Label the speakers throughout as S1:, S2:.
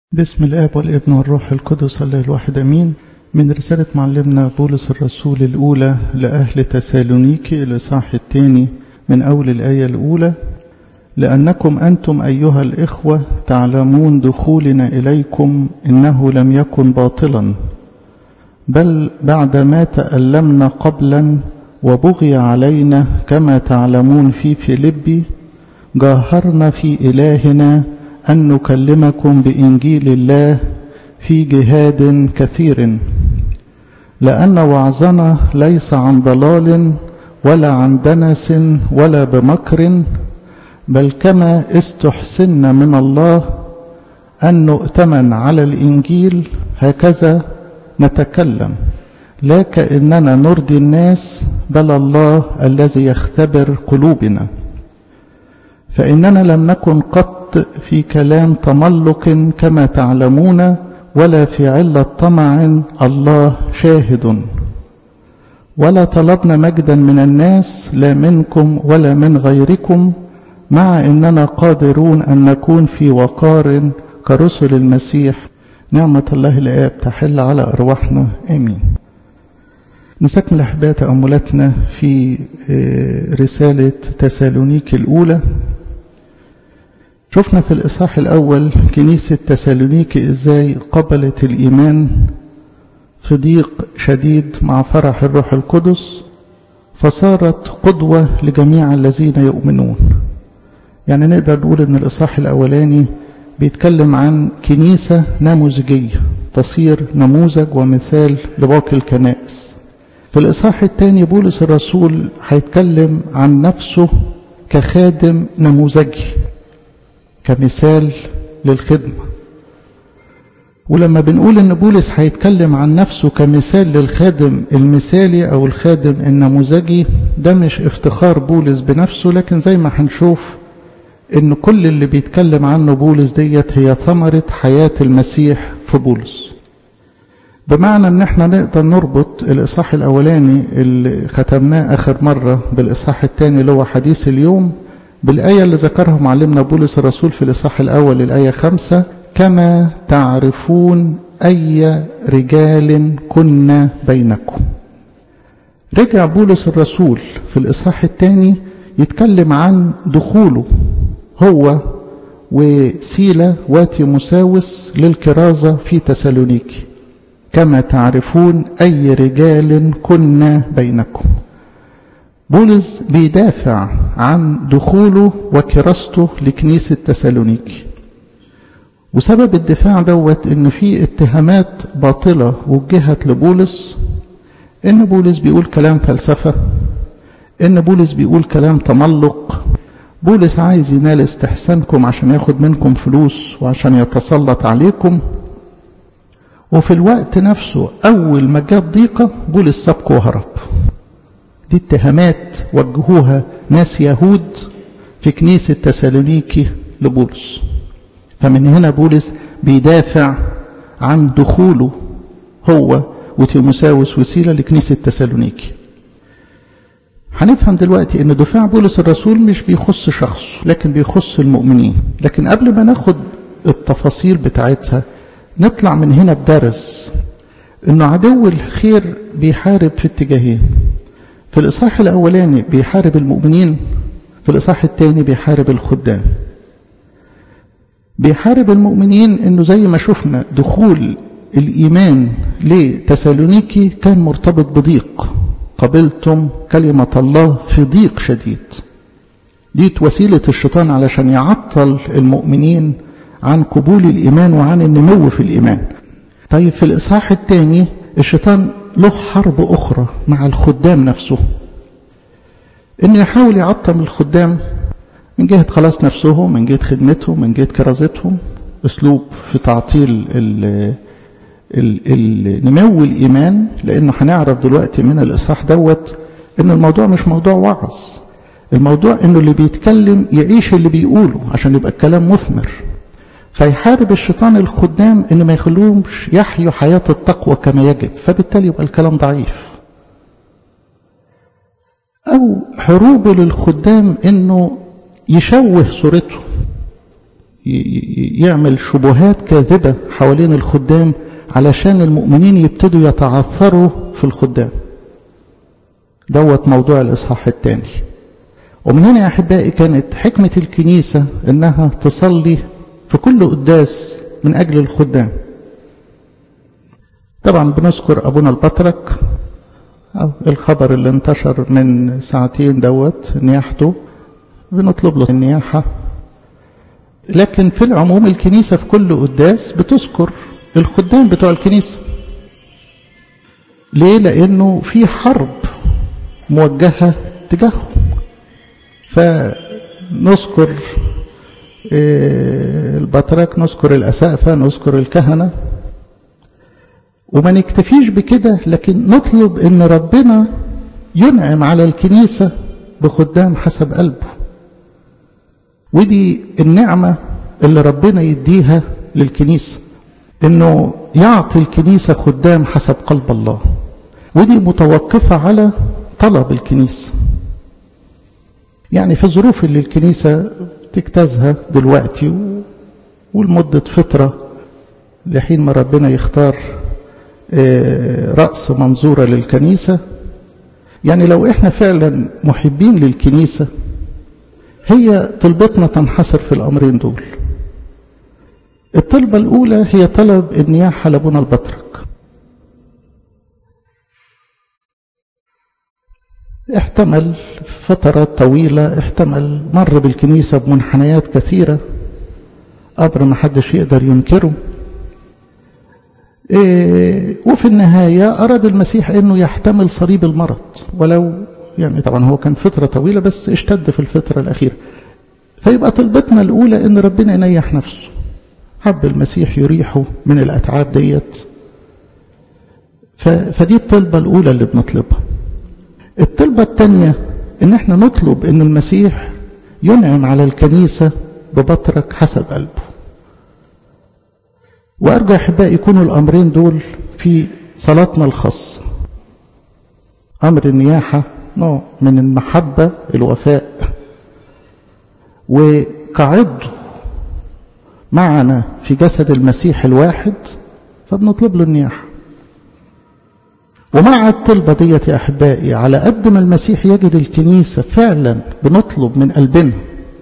S1: بسم الآب والابن والروح القدس الله الواحد أمين من رسالة معلمنا بولس الرسول الأولى لأهل تسالونيكي الإصحاح الثاني من أول الآية الأولى لأنكم أنتم أيها الإخوة تعلمون دخولنا إليكم إنه لم يكن باطلا بل بعدما تألمنا قبلا وبغي علينا كما تعلمون في فيلبي جاهرنا في إلهنا أن نكلمكم بإنجيل الله في جهاد كثير لأن وعظنا ليس عن ضلال ولا عن دنس ولا بمكر بل كما استحسن من الله أن نؤتمن على الإنجيل هكذا نتكلم لا كأننا نرضي الناس بل الله الذي يختبر قلوبنا فإننا لم نكن قط في كلام تملق كما تعلمون ولا في علة طمع الله شاهد ولا طلبنا مجدا من الناس لا منكم ولا من غيركم مع اننا قادرون ان نكون في وقار كرسل المسيح نعمة الله الآب تحل على أرواحنا آمين نستكمل أحباء تأملاتنا في رسالة تسالونيك الأولى شفنا في الإصحاح الأول كنيسة تسالونيكي إزاي قبلت الإيمان في ضيق شديد مع فرح الروح القدس فصارت قدوة لجميع الذين يؤمنون يعني نقدر نقول ان الإصحاح الأولاني بيتكلم عن كنيسة نموذجية تصير نموذج ومثال لباقي الكنائس في الإصحاح الثاني بولس الرسول هيتكلم عن نفسه كخادم نموذجي كمثال للخدمة ولما بنقول ان بولس هيتكلم عن نفسه كمثال للخادم المثالي او الخادم النموذجي ده مش افتخار بولس بنفسه لكن زي ما هنشوف ان كل اللي بيتكلم عنه بولس ديت هي ثمرة حياة المسيح في بولس بمعنى ان احنا نقدر نربط الاصحاح الاولاني اللي ختمناه اخر مرة بالاصحاح الثاني اللي هو حديث اليوم بالآية اللي ذكرها معلمنا بولس الرسول في الإصحاح الأول الآية خمسة كما تعرفون أي رجال كنا بينكم رجع بولس الرسول في الإصحاح الثاني يتكلم عن دخوله هو وسيلة وتيموساوس للكرازة في تسالونيكي كما تعرفون أي رجال كنا بينكم بولس بيدافع عن دخوله وكراسته لكنيسة تسالونيكي وسبب الدفاع دوت ان في اتهامات باطلة وجهت لبولس ان بولس بيقول كلام فلسفة ان بولس بيقول كلام تملق بولس عايز ينال استحسانكم عشان ياخد منكم فلوس وعشان يتسلط عليكم وفي الوقت نفسه اول ما جت ضيقة بولس سابكم وهرب دي اتهامات وجهوها ناس يهود في كنيسة تسالونيكي لبولس فمن هنا بولس بيدافع عن دخوله هو وتيموساوس وسيلة لكنيسة تسالونيكي هنفهم دلوقتي ان دفاع بولس الرسول مش بيخص شخص لكن بيخص المؤمنين لكن قبل ما ناخد التفاصيل بتاعتها نطلع من هنا بدرس انه عدو الخير بيحارب في اتجاهين في الإصحاح الأولاني بيحارب المؤمنين في الإصحاح الثاني بيحارب الخدام بيحارب المؤمنين انه زي ما شفنا دخول الإيمان لتسالونيكي كان مرتبط بضيق قبلتم كلمة الله في ضيق شديد دي وسيلة الشيطان علشان يعطل المؤمنين عن قبول الإيمان وعن النمو في الإيمان طيب في الإصحاح الثاني الشيطان له حرب أخرى مع الخدام نفسه إنه يحاول يعطم الخدام من جهة خلاص نفسهم من جهة خدمتهم من جهة كرازتهم أسلوب في تعطيل ال ال نمو الإيمان لأنه هنعرف دلوقتي من الإصحاح دوت إن الموضوع مش موضوع وعظ الموضوع إنه اللي بيتكلم يعيش اللي بيقوله عشان يبقى الكلام مثمر فيحارب الشيطان الخدام ان ما يخلوهمش يحيوا حياة التقوى كما يجب فبالتالي يبقى الكلام ضعيف او حروبه للخدام انه يشوه صورته يعمل شبهات كاذبة حوالين الخدام علشان المؤمنين يبتدوا يتعثروا في الخدام دوت موضوع الإصحاح الثاني ومن هنا يا أحبائي كانت حكمة الكنيسة إنها تصلي في كل قداس من أجل الخدام طبعا بنذكر أبونا البطرك أو الخبر اللي انتشر من ساعتين دوت نياحته بنطلب له النياحة لكن في العموم الكنيسة في كل قداس بتذكر الخدام بتوع الكنيسة ليه لأنه في حرب موجهة تجاههم فنذكر البطرك نذكر الأسقفة نذكر الكهنة وما نكتفيش بكده لكن نطلب ان ربنا ينعم على الكنيسة بخدام حسب قلبه ودي النعمة اللي ربنا يديها للكنيسة انه يعطي الكنيسة خدام حسب قلب الله ودي متوقفة على طلب الكنيسة يعني في الظروف اللي الكنيسة تجتازها دلوقتي ولمدة فترة لحين ما ربنا يختار رأس منظورة للكنيسة يعني لو احنا فعلا محبين للكنيسة هي طلبتنا تنحصر في الأمرين دول الطلبة الأولى هي طلب النياحة لابونا البطرك احتمل فترات طويلة احتمل مر بالكنيسة بمنحنيات كثيرة أمر ما حدش يقدر ينكره إيه وفي النهاية أراد المسيح أنه يحتمل صليب المرض ولو يعني طبعا هو كان فترة طويلة بس اشتد في الفترة الأخيرة فيبقى طلبتنا الأولى أن ربنا ينيح نفسه حب المسيح يريحه من الأتعاب ديت فدي الطلبة الأولى اللي بنطلبها الطلبة الثانية ان احنا نطلب ان المسيح ينعم على الكنيسة ببطرك حسب قلبه وارجو احبائي يكونوا الامرين دول في صلاتنا الخاصة امر النياحة نوع من المحبة الوفاء وكعضو معنا في جسد المسيح الواحد فبنطلب له النياحه ومع الطلبة ديت يا أحبائي على قد ما المسيح يجد الكنيسة فعلا بنطلب من قلبنا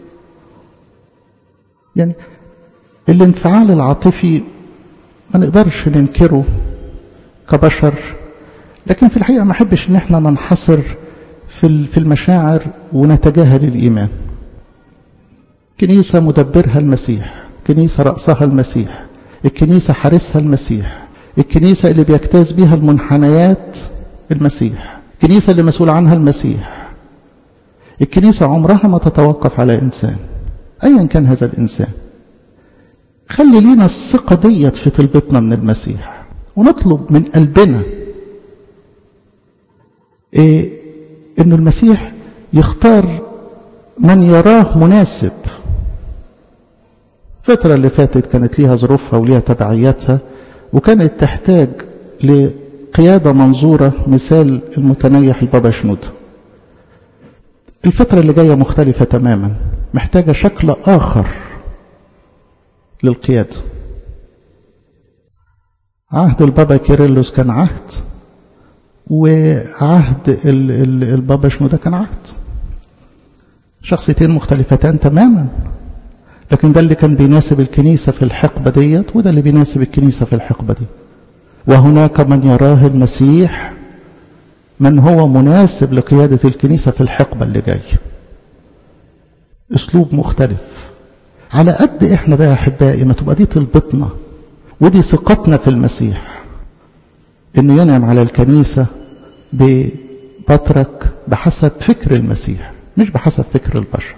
S1: يعني الانفعال العاطفي ما نقدرش ننكره كبشر لكن في الحقيقة ما أحبش إن احنا ننحصر في في المشاعر ونتجاهل الإيمان كنيسة مدبرها المسيح كنيسة رأسها المسيح الكنيسة حارسها المسيح الكنيسة اللي بيجتاز بها المنحنيات المسيح الكنيسة اللي مسؤول عنها المسيح الكنيسة عمرها ما تتوقف على إنسان أيا كان هذا الإنسان خلي لينا الثقة ديت في طلبتنا من المسيح ونطلب من قلبنا إيه إنه المسيح يختار من يراه مناسب الفترة اللي فاتت كانت ليها ظروفها وليها تبعياتها وكانت تحتاج لقيادة منظورة مثال المتنيح البابا شنودة الفترة اللي جاية مختلفة تماما محتاجة شكل آخر للقيادة عهد البابا كيرلس كان عهد وعهد البابا شنودة كان عهد شخصيتين مختلفتان تماما لكن ده اللي كان بيناسب الكنيسة في الحقبة ديت وده اللي بيناسب الكنيسة في الحقبة دي وهناك من يراه المسيح من هو مناسب لقيادة الكنيسة في الحقبة اللي جاية اسلوب مختلف على قد احنا بقى احبائي ما تبقى دي طلبتنا ودي ثقتنا في المسيح انه ينعم على الكنيسة ببطرك بحسب فكر المسيح مش بحسب فكر البشر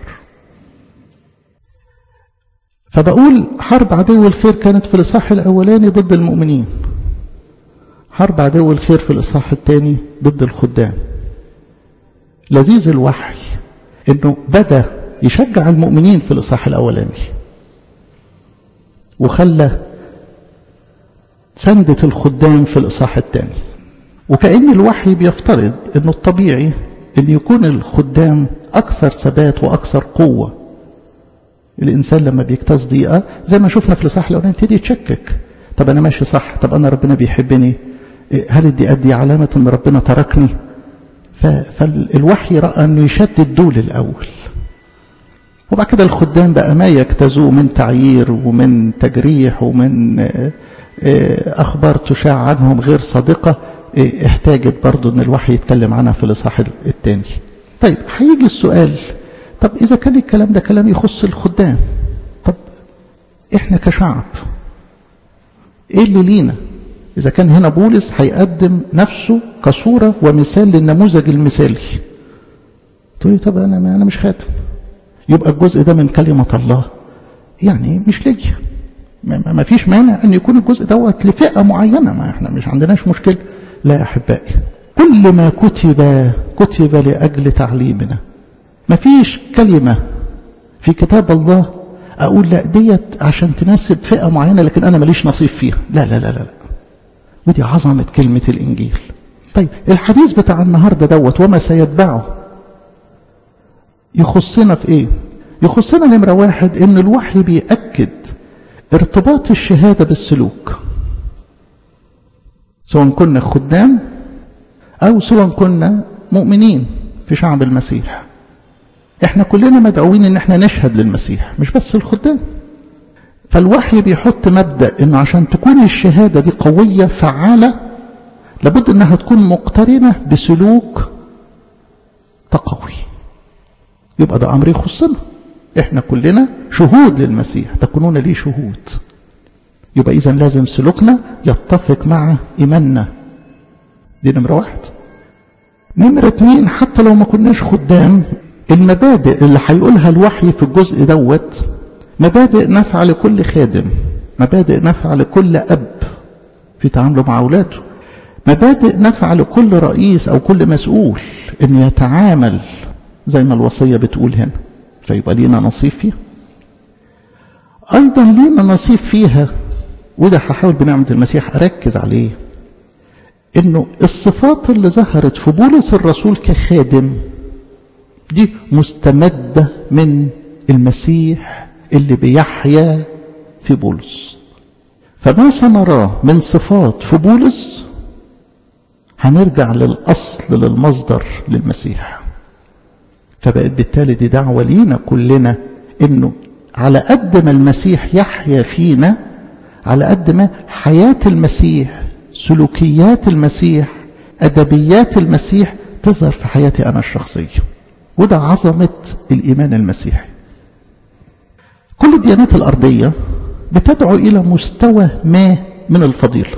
S1: فبقول حرب عدو الخير كانت في الإصحاح الأولاني ضد المؤمنين حرب عدو الخير في الإصحاح الثاني ضد الخدام لذيذ الوحي انه بدأ يشجع المؤمنين في الإصحاح الأولاني وخلى سندة الخدام في الإصحاح الثاني وكأن الوحي بيفترض انه الطبيعي ان يكون الخدام أكثر ثبات وأكثر قوة الإنسان لما بيجتاز ضيقة زي ما شفنا في الإصحاح الأولاني يبتدي يتشكك طب أنا ماشي صح طب أنا ربنا بيحبني هل الضيقات دي علامة إن ربنا تركني فالوحي رأى أنه يشدد دول الأول وبعد كده الخدام بقى ما يجتازوه من تعيير ومن تجريح ومن أخبار تشاع عنهم غير صادقة احتاجت برضو أن الوحي يتكلم عنها في الإصحاح الثاني طيب هيجي السؤال طب إذا كان الكلام ده كلام يخص الخدام طب إحنا كشعب إيه اللي لينا إذا كان هنا بولس هيقدم نفسه كصورة ومثال للنموذج المثالي تقولي طب أنا أنا مش خاتم يبقى الجزء ده من كلمة الله يعني مش ليا ما فيش مانع أن يكون الجزء دوت لفئة معينة ما احنا مش عندناش مشكلة لا يا أحبائي كل ما كتب كتب لأجل تعليمنا ما فيش كلمة في كتاب الله أقول لا ديت عشان تناسب فئة معينة لكن أنا ماليش نصيب فيها لا لا لا لا ودي عظمة كلمة الإنجيل طيب الحديث بتاع النهاردة دوت وما سيتبعه يخصنا في ايه يخصنا نمرة واحد ان الوحي بيأكد ارتباط الشهادة بالسلوك سواء كنا خدام او سواء كنا مؤمنين في شعب المسيح احنا كلنا مدعوين ان احنا نشهد للمسيح مش بس الخدام فالوحي بيحط مبدأ انه عشان تكون الشهادة دي قوية فعالة لابد انها تكون مقترنة بسلوك تقوي يبقى ده امر يخصنا احنا كلنا شهود للمسيح تكونون لي شهود يبقى اذا لازم سلوكنا يتفق مع ايماننا دي نمرة واحد نمرة اتنين حتى لو ما كناش خدام المبادئ اللي هيقولها الوحي في الجزء دوت مبادئ نافعة لكل خادم مبادئ نافعة لكل أب في تعامله مع أولاده مبادئ نافعة لكل رئيس أو كل مسؤول أن يتعامل زي ما الوصية بتقول هنا فيبقى لينا نصيب فيها أيضا لينا نصيب فيها وده هحاول بنعمة المسيح أركز عليه إنه الصفات اللي ظهرت في بولس الرسول كخادم دي مستمدة من المسيح اللي بيحيا في بولس فما سنراه من صفات في بولس هنرجع للأصل للمصدر للمسيح فبقت بالتالي دي دعوة لينا كلنا انه على قد ما المسيح يحيا فينا على قد ما حياة المسيح سلوكيات المسيح أدبيات المسيح تظهر في حياتي أنا الشخصية وده عظمة الإيمان المسيحي كل الديانات الأرضية بتدعو إلى مستوى ما من الفضيلة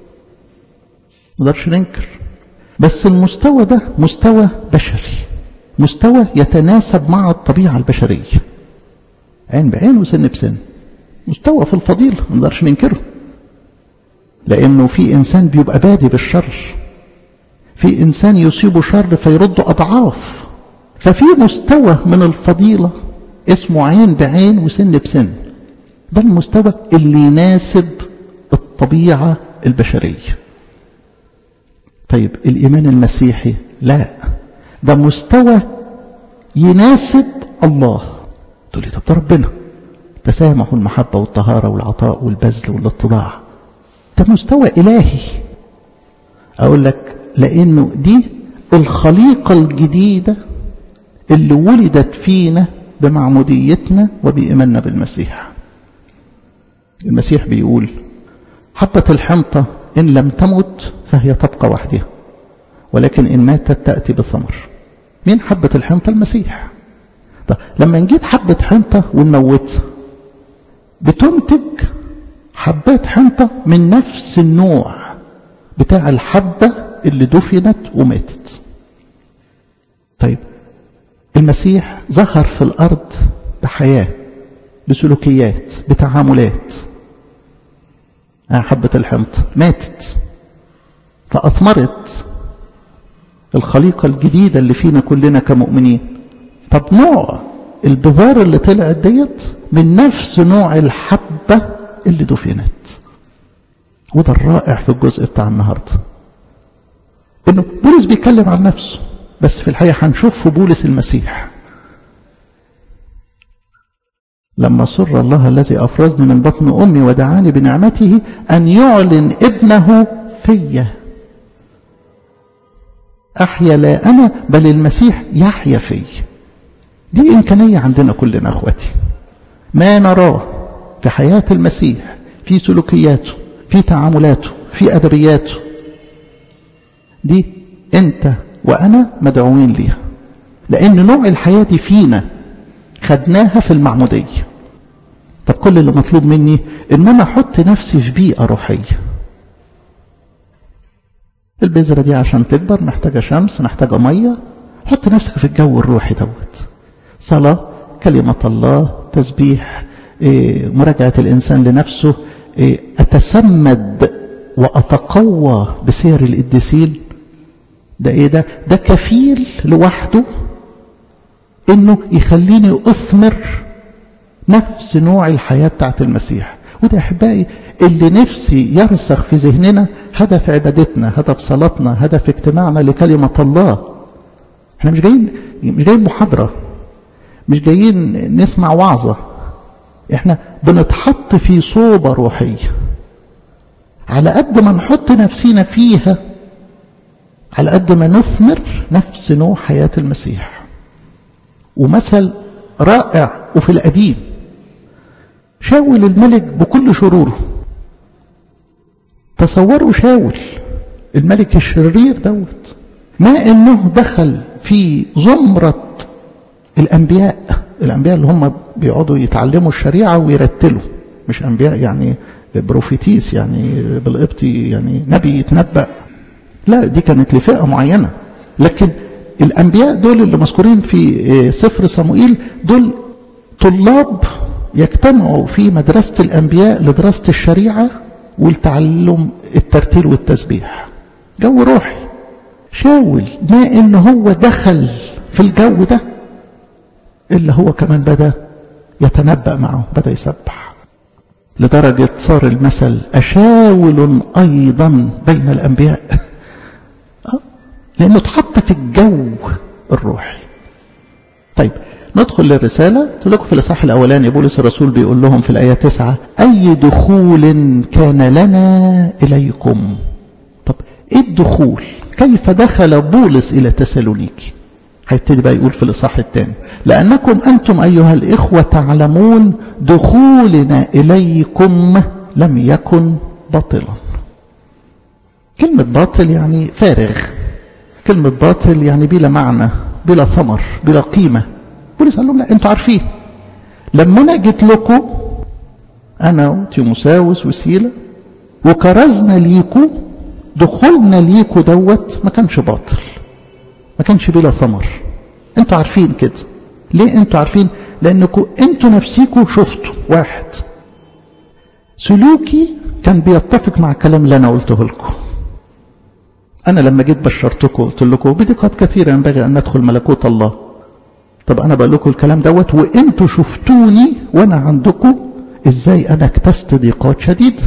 S1: نقدرش ننكر بس المستوى ده مستوى بشري مستوى يتناسب مع الطبيعة البشرية عين بعين وسن بسن مستوى في الفضيلة ما نقدرش ننكره لأنه في إنسان بيبقى بادي بالشر في إنسان يصيبه شر فيرد أضعاف ففي مستوى من الفضيلة اسمه عين بعين وسن بسن ده المستوى اللي يناسب الطبيعة البشرية طيب الإيمان المسيحي لا ده مستوى يناسب الله تقول لي طب ده ربنا تسامح والمحبة والطهارة والعطاء والبذل والاتضاع ده مستوى إلهي أقول لك لأنه دي الخليقة الجديدة اللي ولدت فينا بمعموديتنا وبإيماننا بالمسيح المسيح بيقول حبة الحنطة إن لم تمت فهي تبقى وحدها ولكن إن ماتت تأتي بثمر مين حبة الحنطة المسيح طب لما نجيب حبة حنطة ونموتها بتنتج حبات حنطة من نفس النوع بتاع الحبة اللي دفنت وماتت طيب المسيح ظهر في الأرض بحياة بسلوكيات بتعاملات حبة الحنطة ماتت فأثمرت الخليقة الجديدة اللي فينا كلنا كمؤمنين طب نوع البذار اللي طلعت ديت من نفس نوع الحبة اللي دفنت وده الرائع في الجزء بتاع النهاردة انه بولس بيتكلم عن نفسه بس في الحقيقة هنشوف في بولس المسيح لما سر الله الذي أفرزني من بطن أمي ودعاني بنعمته أن يعلن ابنه فيا أحيا لا أنا بل المسيح يحيا في دي إمكانية عندنا كلنا أخواتي ما نراه في حياة المسيح في سلوكياته في تعاملاته في أدبياته دي أنت وأنا مدعوين ليها لأن نوع الحياة دي فينا خدناها في المعمودية طب كل اللي مطلوب مني ان انا احط نفسي في بيئة روحية البذرة دي عشان تكبر محتاجة شمس محتاجة مية حط نفسك في الجو الروحي دوت صلاة كلمة الله تسبيح إيه، مراجعة الإنسان لنفسه إيه، أتسمد وأتقوى بسير القديسين ده إيه ده ده كفيل لوحده إنه يخليني أثمر نفس نوع الحياة بتاعت المسيح وده أحبائي اللي نفسي يرسخ في ذهننا هدف عبادتنا هدف صلاتنا هدف اجتماعنا لكلمة الله احنا مش جايين مش جايين محاضرة مش جايين نسمع وعظة احنا بنتحط في صوبة روحية على قد ما نحط نفسينا فيها على قد ما نثمر نفس نوع حياة المسيح ومثل رائع وفي القديم شاول الملك بكل شروره تصوروا شاول الملك الشرير دوت ما انه دخل في زمرة الانبياء الانبياء اللي هم بيقعدوا يتعلموا الشريعة ويرتلوا مش انبياء يعني بروفيتيس يعني بالقبطي يعني نبي يتنبأ لا دي كانت لفئة معينة لكن الأنبياء دول اللي مذكورين في سفر صموئيل دول طلاب يجتمعوا في مدرسة الأنبياء لدراسة الشريعة والتعلم الترتيل والتسبيح جو روحي شاول ما إن هو دخل في الجو ده إلا هو كمان بدأ يتنبأ معه بدأ يسبح لدرجة صار المثل أشاول أيضا بين الأنبياء لأنه اتحط في الجو الروحي طيب ندخل للرسالة تقول لكم في الإصحاح الأولاني بولس الرسول بيقول لهم في الآية تسعة أي دخول كان لنا إليكم طب إيه الدخول كيف دخل بولس إلى تسالونيكي هيبتدي بقى يقول في الإصحاح الثاني لأنكم أنتم أيها الإخوة تعلمون دخولنا إليكم لم يكن باطلا كلمة باطل يعني فارغ كلمة باطل يعني بلا معنى بلا ثمر بلا قيمة بولس قال لهم لا انتوا عارفين لما انا جيت لكم انا وتيموساوس وسيلة وكرزنا ليكوا دخولنا ليكوا دوت ما كانش باطل ما كانش بلا ثمر انتوا عارفين كده ليه انتوا عارفين لانكم انتوا نفسيكوا شفتوا واحد سلوكي كان بيتفق مع الكلام اللي انا قلته لكم أنا لما جيت بشرتكم قلت لكم بدقات كثيرة ينبغي أن ندخل ملكوت الله طب أنا بقول لكم الكلام دوت وأنتوا شفتوني وأنا عندكم إزاي أنا اكتست ضيقات شديدة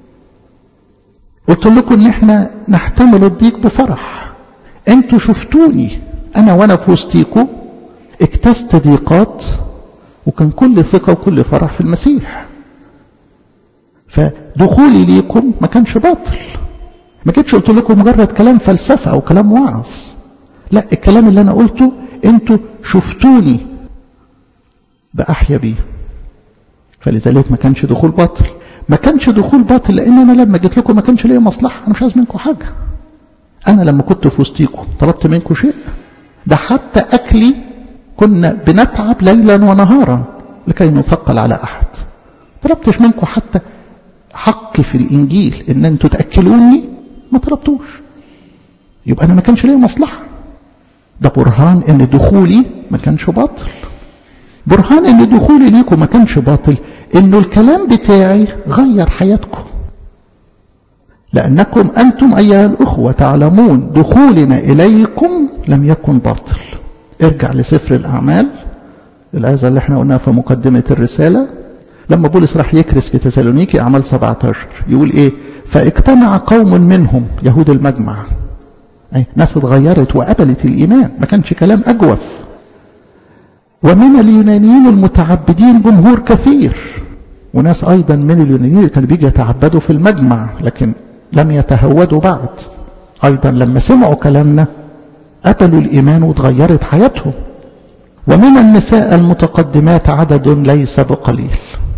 S1: قلت لكم إن إحنا نحتمل الضيق بفرح أنتوا شفتوني أنا وأنا في وسطيكم اكتست ضيقات وكان كل ثقة وكل فرح في المسيح فدخولي ليكم ما كانش باطل ما جيتش قلت لكم مجرد كلام فلسفة أو كلام وعظ لا الكلام اللي أنا قلته أنتوا شفتوني بأحيا بيه فلذلك ما كانش دخول باطل ما كانش دخول باطل لأن أنا لما جيت لكم ما كانش ليا مصلحة أنا مش عايز منكم حاجة أنا لما كنت في وسطيكم طلبت منكم شيء ده حتى أكلي كنا بنتعب ليلا ونهارا لكي نثقل على أحد طلبتش منكم حتى حق في الإنجيل إن أنتوا تأكلوني ما طلبتوش يبقى أنا ما كانش ليا مصلحة ده برهان إن دخولي ما كانش باطل برهان إن دخولي ليكم ما كانش باطل إنه الكلام بتاعي غير حياتكم لأنكم أنتم أيها الأخوة تعلمون دخولنا إليكم لم يكن باطل ارجع لسفر الأعمال الآية اللي احنا قلناها في مقدمة الرسالة لما بولس راح يكرس في تسالونيكي أعمال 17 يقول إيه فاجتمع قوم منهم يهود المجمع أي ناس اتغيرت وقبلت الإيمان ما كانش كلام أجوف ومن اليونانيين المتعبدين جمهور كثير وناس أيضا من اليونانيين اللي كانوا بيجي يتعبدوا في المجمع لكن لم يتهودوا بعد أيضا لما سمعوا كلامنا قبلوا الإيمان وتغيرت حياتهم ومن النساء المتقدمات عدد ليس بقليل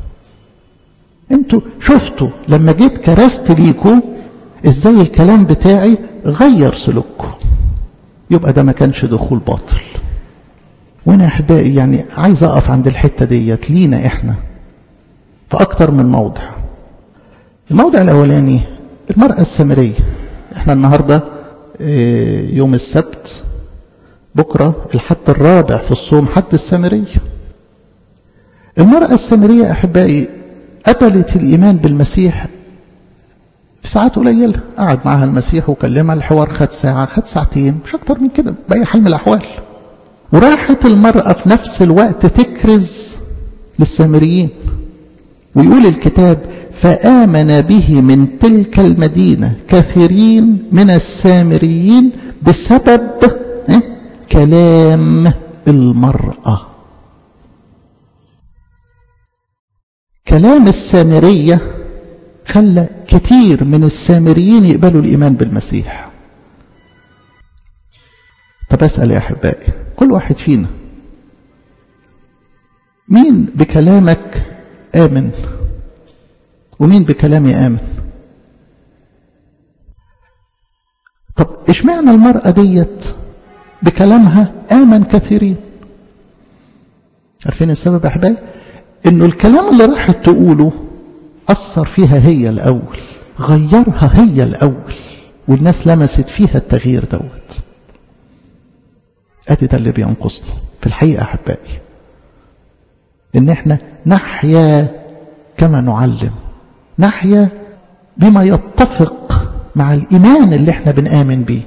S1: انتوا شفتوا لما جيت كرست ليكوا ازاي الكلام بتاعي غير سلوككم يبقى ده ما كانش دخول باطل وانا احبائي يعني عايز اقف عند الحته ديت لينا احنا في اكتر من موضع الموضع الاولاني المراه السامريه احنا النهارده يوم السبت بكره الحد الرابع في الصوم حد السامريه المراه السامريه احبائي قبلت الايمان بالمسيح في ساعات قليله قعد معها المسيح وكلمها الحوار خد ساعه خد ساعتين مش اكتر من كده باي حال من الاحوال وراحت المرأة في نفس الوقت تكرز للسامريين ويقول الكتاب فآمن به من تلك المدينة كثيرين من السامريين بسبب كلام المرأة كلام السامرية خلى كثير من السامريين يقبلوا الإيمان بالمسيح طب أسأل يا أحبائي كل واحد فينا مين بكلامك آمن ومين بكلامي آمن طب اشمعنى المرأة ديت بكلامها آمن كثيرين عارفين السبب يا أحبائي إنه الكلام اللي راحت تقوله أثر فيها هي الأول غيرها هي الأول والناس لمست فيها التغيير دوت ادي ده اللي بينقصنا في الحقيقه احبائي ان احنا نحيا كما نعلم نحيا بما يتفق مع الايمان اللي احنا بنامن بيه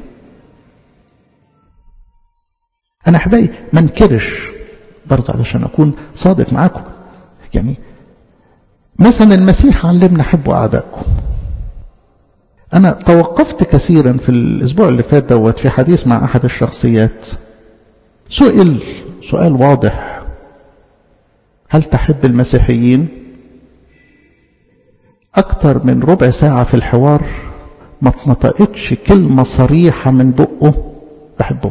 S1: انا احبائي ما انكرش برضه علشان اكون صادق معاكم يعني مثلا المسيح علمنا حبوا اعدائكم انا توقفت كثيرا في الاسبوع اللي فات دوت في حديث مع احد الشخصيات سئل سؤال واضح هل تحب المسيحيين أكتر من ربع ساعة في الحوار ما اتنطقتش كلمة صريحة من بقه بحبه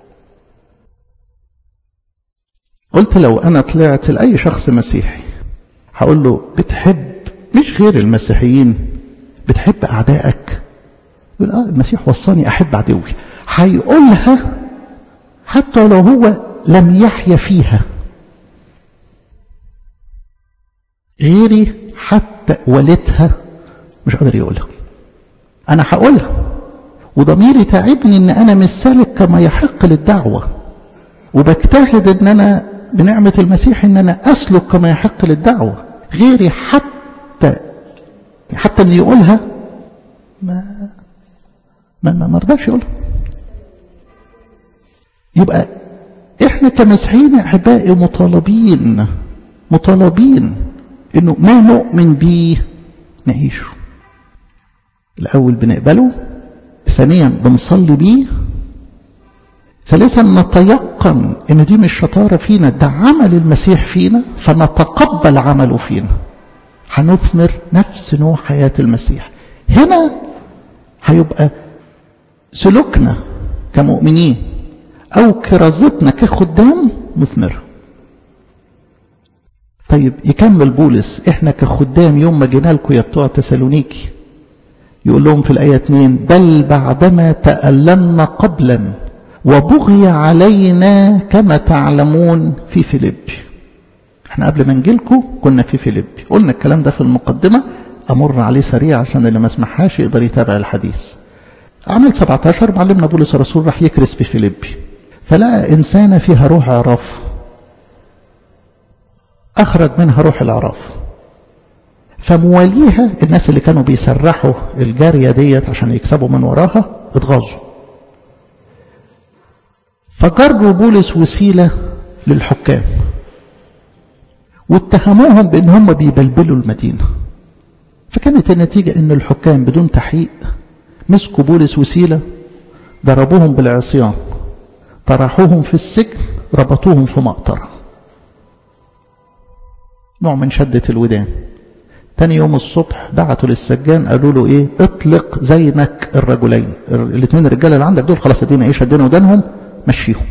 S1: قلت لو أنا طلعت لأي شخص مسيحي هقول له بتحب مش غير المسيحيين بتحب أعدائك يقول آه المسيح وصاني أحب عدوي هيقولها حتى لو هو لم يحيا فيها غيري حتى والدها مش قادر يقولها انا هقولها وضميري تعبني ان انا مش سالك كما يحق للدعوه وبجتهد ان انا بنعمه المسيح ان انا اسلك كما يحق للدعوه غيري حتى حتى اللي يقولها ما ما ما مرضاش يقولها يبقى احنا كمسيحيين احبائي مطالبين مطالبين انه ما نؤمن بيه نعيشه الاول بنقبله ثانيا بنصلي بيه ثالثا نتيقن ان دي مش شطاره فينا ده عمل المسيح فينا فنتقبل عمله فينا هنثمر نفس نوع حياه المسيح هنا هيبقى سلوكنا كمؤمنين أو كرازتنا كخدام مثمرة طيب يكمل بولس احنا كخدام يوم ما جينا لكم يا بتوع تسالونيكي يقول لهم في الآية 2 بل بعدما تألمنا قبلا وبغي علينا كما تعلمون في فيليبي احنا قبل ما نجيلكم كنا في فيليبي قلنا الكلام ده في المقدمة أمر عليه سريع عشان اللي ما سمعهاش يقدر يتابع الحديث عمل 17 معلمنا بولس الرسول راح يكرس في فيليبي فلقى إنسانة فيها روح عراف أخرج منها روح العراف فمواليها الناس اللي كانوا بيسرحوا الجارية ديت عشان يكسبوا من وراها اتغاظوا فجروا بولس وسيلة للحكام واتهموهم بان هم بيبلبلوا المدينة فكانت النتيجة ان الحكام بدون تحقيق مسكوا بولس وسيلة ضربوهم بالعصيان طرحوهم في السجن ربطوهم في مقطرة نوع من شدة الودان تاني يوم الصبح بعتوا للسجان قالوا له ايه اطلق زينك الرجلين الاثنين الرجاله اللي عندك دول خلاص ادينا ايه شدينا ودانهم مشيهم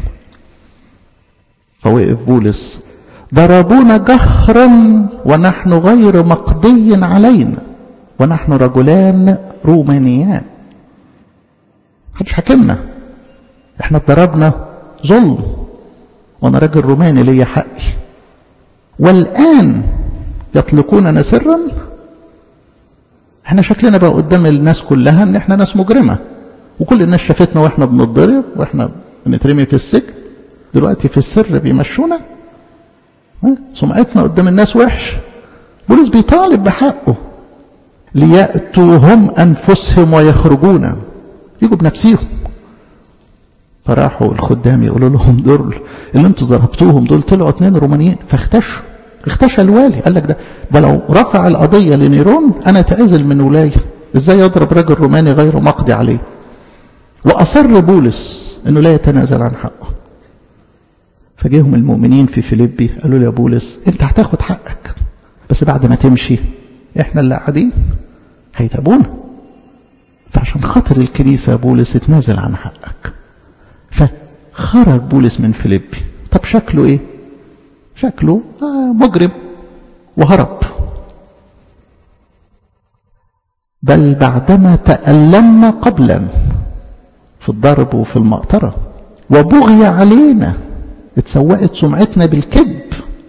S1: فوقف بولس ضربونا جهرا ونحن غير مقضي علينا ونحن رجلان رومانيان محدش حاكمنا احنا اتضربنا ظلم وانا راجل روماني ليا حقي والان يطلقوننا سرا احنا شكلنا بقى قدام الناس كلها ان احنا ناس مجرمة وكل الناس شافتنا واحنا بنتضرب واحنا بنترمي في السجن دلوقتي في السر بيمشونا سمعتنا قدام الناس وحش بولس بيطالب بحقه ليأتوا هم أنفسهم ويخرجون يجوا بنفسيهم فراحوا الخدام يقولوا لهم دول اللي انتوا ضربتوهم دول طلعوا اتنين رومانيين فاختشوا اختشى الوالي قال لك ده ده لو رفع القضية لنيرون أنا اتعزل من ولاية ازاي يضرب راجل روماني غير مقضي عليه وأصر بولس انه لا يتنازل عن حقه فجيهم المؤمنين في فيليبي قالوا له يا بولس انت هتاخد حقك بس بعد ما تمشي احنا اللي قاعدين هيتابونا فعشان خاطر الكنيسة بولس اتنازل عن حقك فخرج بولس من فيليبي طب شكله ايه شكله آه مجرم وهرب بل بعدما تألمنا قبلا في الضرب وفي المقطرة وبغي علينا اتسوقت سمعتنا بالكذب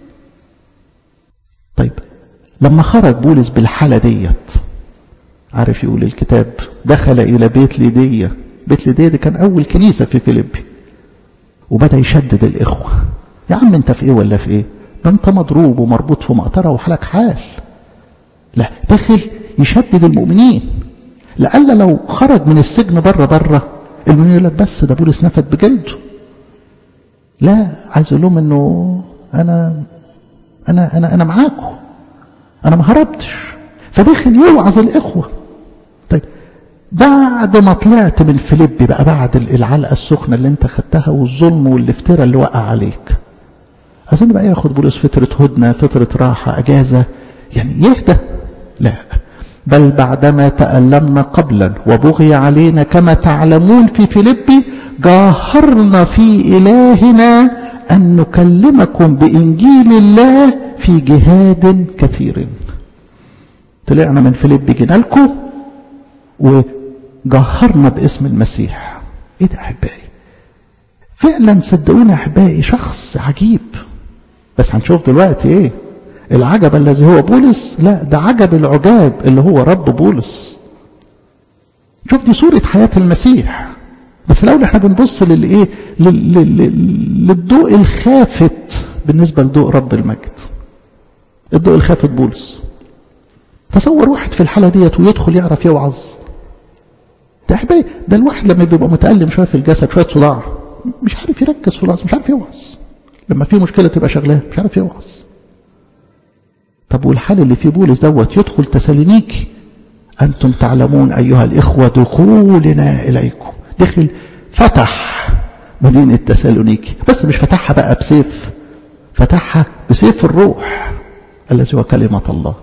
S1: طيب لما خرج بولس بالحالة ديت عارف يقول الكتاب دخل إلى بيت ليدية بيت ليدية دي كان أول كنيسة في فيليبي وبدأ يشدد الإخوة يا عم انت في ايه ولا في ايه ده انت مضروب ومربوط في مقطرة وحالك حال لا دخل يشدد المؤمنين لألا لو خرج من السجن بره بره المؤمنين يقول لك بس ده بولس نفد بجلده لا عايز اقول لهم انه انا انا انا انا معاكم انا ما هربتش فدخل يوعظ الاخوه طيب بعد ما طلعت من فيليبي بقى بعد العلقه السخنه اللي انت خدتها والظلم والافتراء اللي وقع عليك اظن بقى ياخد بولس فتره هدنه فتره راحه اجازه يعني يهدى لا بل بعدما تألمنا قبلا وبغي علينا كما تعلمون في فيليبي جاهرنا في إلهنا أن نكلمكم بإنجيل الله في جهاد كثير طلعنا من فيليبي جينا لكم وجهرنا باسم المسيح ايه ده احبائي فعلا صدقوني يا احبائي شخص عجيب بس هنشوف دلوقتي ايه العجب الذي هو بولس لا ده عجب العجاب اللي هو رب بولس شوف دي صورة حياة المسيح بس لو احنا بنبص للايه للضوء الخافت بالنسبة لضوء رب المجد الضوء الخافت بولس تصور واحد في الحالة ديت ويدخل يعرف يوعظ ده احبائي ده الواحد لما بيبقى متألم شوية في الجسد شوية صداع مش عارف يركز في الوعظ مش عارف يوعظ لما في مشكلة تبقى شغلاه مش عارف يوعظ طب والحال اللي في بولس دوت يدخل تسالونيكي أنتم تعلمون أيها الإخوة دخولنا إليكم دخل فتح مدينة تسالونيكي بس مش فتحها بقى بسيف فتحها بسيف الروح الذي هو كلمة الله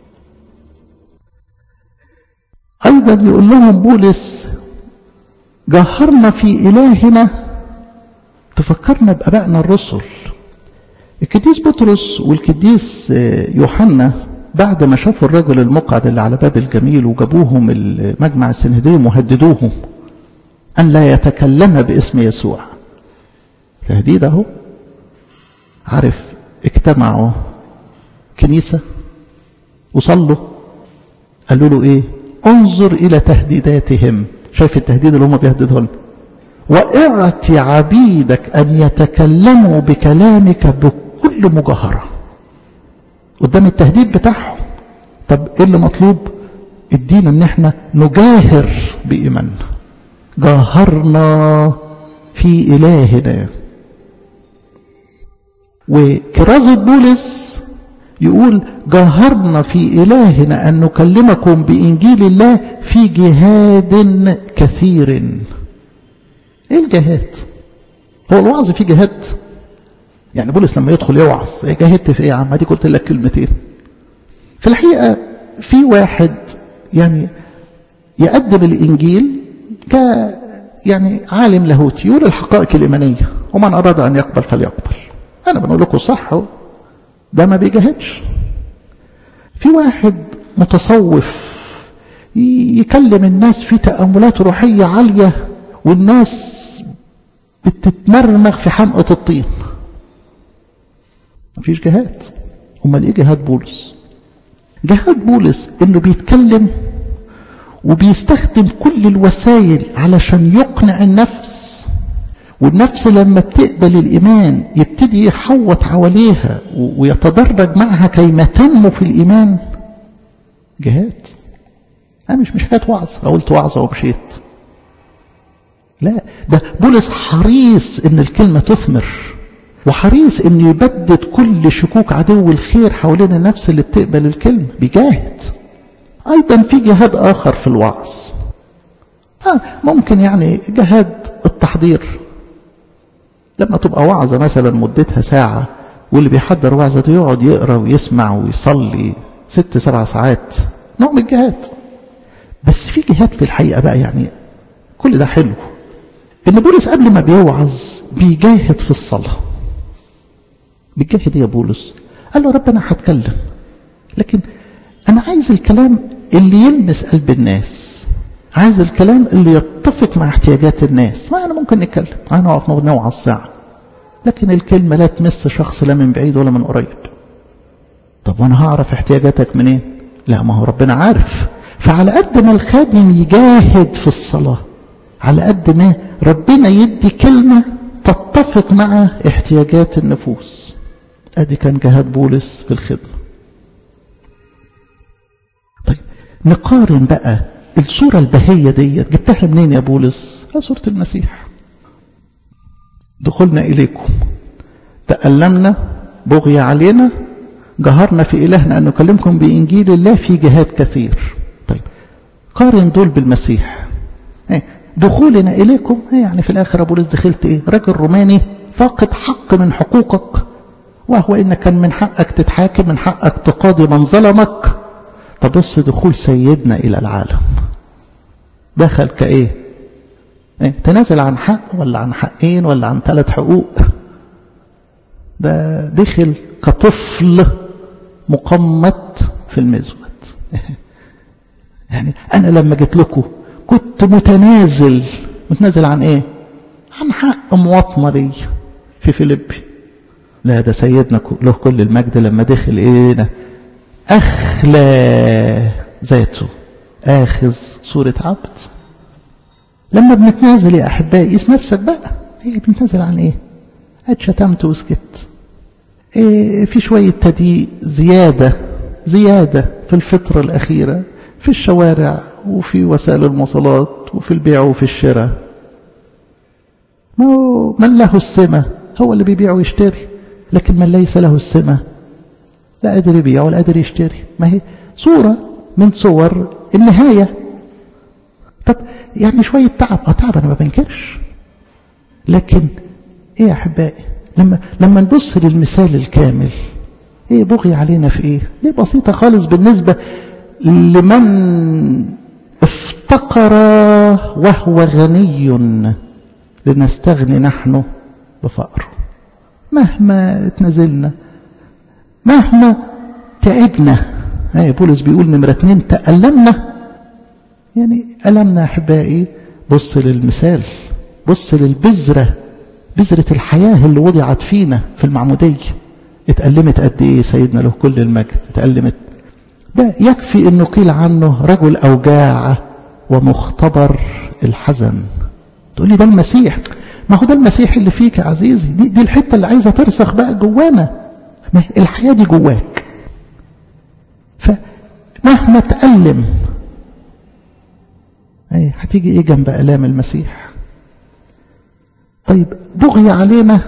S1: أيضا يقول لهم بولس جهرنا في إلهنا تفكرنا بأبائنا الرسل القديس بطرس والقديس يوحنا بعد ما شافوا الرجل المقعد اللي على باب الجميل وجابوهم المجمع السنهديم وهددوهم أن لا يتكلم باسم يسوع تهديد اهو عارف اجتمعوا كنيسة وصلوا قالوا له ايه انظر الى تهديداتهم شايف التهديد اللي هم بيهددون واعطي عبيدك ان يتكلموا بكلامك بكل مجاهرة قدام التهديد بتاعهم طب ايه اللي مطلوب ادينا ان احنا نجاهر بإيماننا جاهرنا في إلهنا وكرازة بولس يقول جاهرنا في إلهنا أن نكلمكم بإنجيل الله في جهاد كثير إيه الجهاد هو الوعظ فيه جهاد يعني بولس لما يدخل يوعظ جاهدت في ايه يا عم دي قلت لك كلمتين في الحقيقة في واحد يعني يقدم الإنجيل ك يعني عالم لاهوتي يقول الحقائق الإيمانية ومن أراد أن يقبل فليقبل أنا بنقول لكم صح ده ما بيجاهدش في واحد متصوف يكلم الناس في تأملات روحية عالية والناس بتتمرمغ في حمقى الطين مفيش جهاد امال ايه جهاد بولس جهاد بولس انه بيتكلم وبيستخدم كل الوسائل علشان يقنع النفس والنفس لما بتقبل الإيمان يبتدي يحوط حواليها ويتدرج معها كيما تنمو في الإيمان جهاد أنا مش مش حكاية وعظ قلت وعظة ومشيت لا ده بولس حريص ان الكلمة تثمر وحريص ان يبدد كل شكوك عدو الخير حوالين النفس اللي بتقبل الكلمة بيجاهد ايضا في جهاد اخر في الوعظ آه ممكن يعني جهاد التحضير لما تبقى وعظة مثلا مدتها ساعة واللي بيحضر وعظة يقعد يقرأ ويسمع ويصلي ست سبع ساعات نوع من الجهاد بس في جهاد في الحقيقة بقى يعني كل ده حلو ان بولس قبل ما بيوعظ بيجاهد في الصلاة بيجاهد يا بولس قال له رب انا هتكلم لكن انا عايز الكلام اللي يلمس قلب الناس عايز الكلام اللي يتفق مع احتياجات الناس ما انا ممكن نتكلم انا نقف نوعظ ساعة لكن الكلمة لا تمس شخص لا من بعيد ولا من قريب طب وانا هعرف احتياجاتك منين لا ما هو ربنا عارف فعلى قد ما الخادم يجاهد في الصلاة على قد ما ربنا يدي كلمة تتفق مع احتياجات النفوس ادي كان جهاد بولس في الخدمة طيب نقارن بقى الصورة البهية ديت جبتها منين يا بولس صورة المسيح دخلنا إليكم تألمنا بغي علينا جهرنا في إلهنا أن نكلمكم بإنجيل الله في جهاد كثير طيب قارن دول بالمسيح دخولنا إليكم يعني في الآخر بولس دخلت إيه راجل روماني فاقد حق من حقوقك وهو إن كان من حقك تتحاكم من حقك تقاضي من ظلمك طب بص دخول سيدنا إلى العالم دخل كإيه إيه؟ تنازل عن حق ولا عن حقين ولا عن ثلاث حقوق ده دخل كطفل مقمت في المزود يعني أنا لما جيت لكم كنت متنازل متنازل عن ايه عن حق مواطنة لي في فيليبي لا ده سيدنا له كل المجد لما دخل ايه ده اخلى ذاته اخذ صورة عبد لما بنتنازل يا احبائي قيس نفسك بقى ايه بنتنازل عن ايه اتشتمت وسكت ايه في شوية تضييق زيادة زيادة في الفترة الأخيرة في الشوارع وفي وسائل المواصلات وفي البيع وفي الشراء ما هو من له السمة هو اللي بيبيع ويشتري لكن من ليس له السمة لا قادر يبيع ولا قادر يشتري ما هي صورة من صور النهاية طب يعني شوية تعب اه تعب انا ما بنكرش لكن ايه يا احبائي لما لما نبص للمثال الكامل ايه بغي علينا في ايه دي بسيطة خالص بالنسبة لمن افتقر وهو غني لنستغني نحن بفقره مهما اتنزلنا مهما تعبنا ايه بولس بيقول نمرة اتنين تألمنا يعني ألمنا أحبائي بص للمثال بص للبذرة بذرة الحياة اللي وضعت فينا في المعمودية اتألمت قد ايه سيدنا له كل المجد اتألمت ده يكفي انه قيل عنه رجل اوجاع ومختبر الحزن تقول لي ده المسيح ما هو ده المسيح اللي فيك يا عزيزي دي, دي الحته اللي عايزه ترسخ بقى جوانا ما الحياه دي جواك فمهما تألم اي هتيجي ايه جنب الام المسيح طيب بغي علينا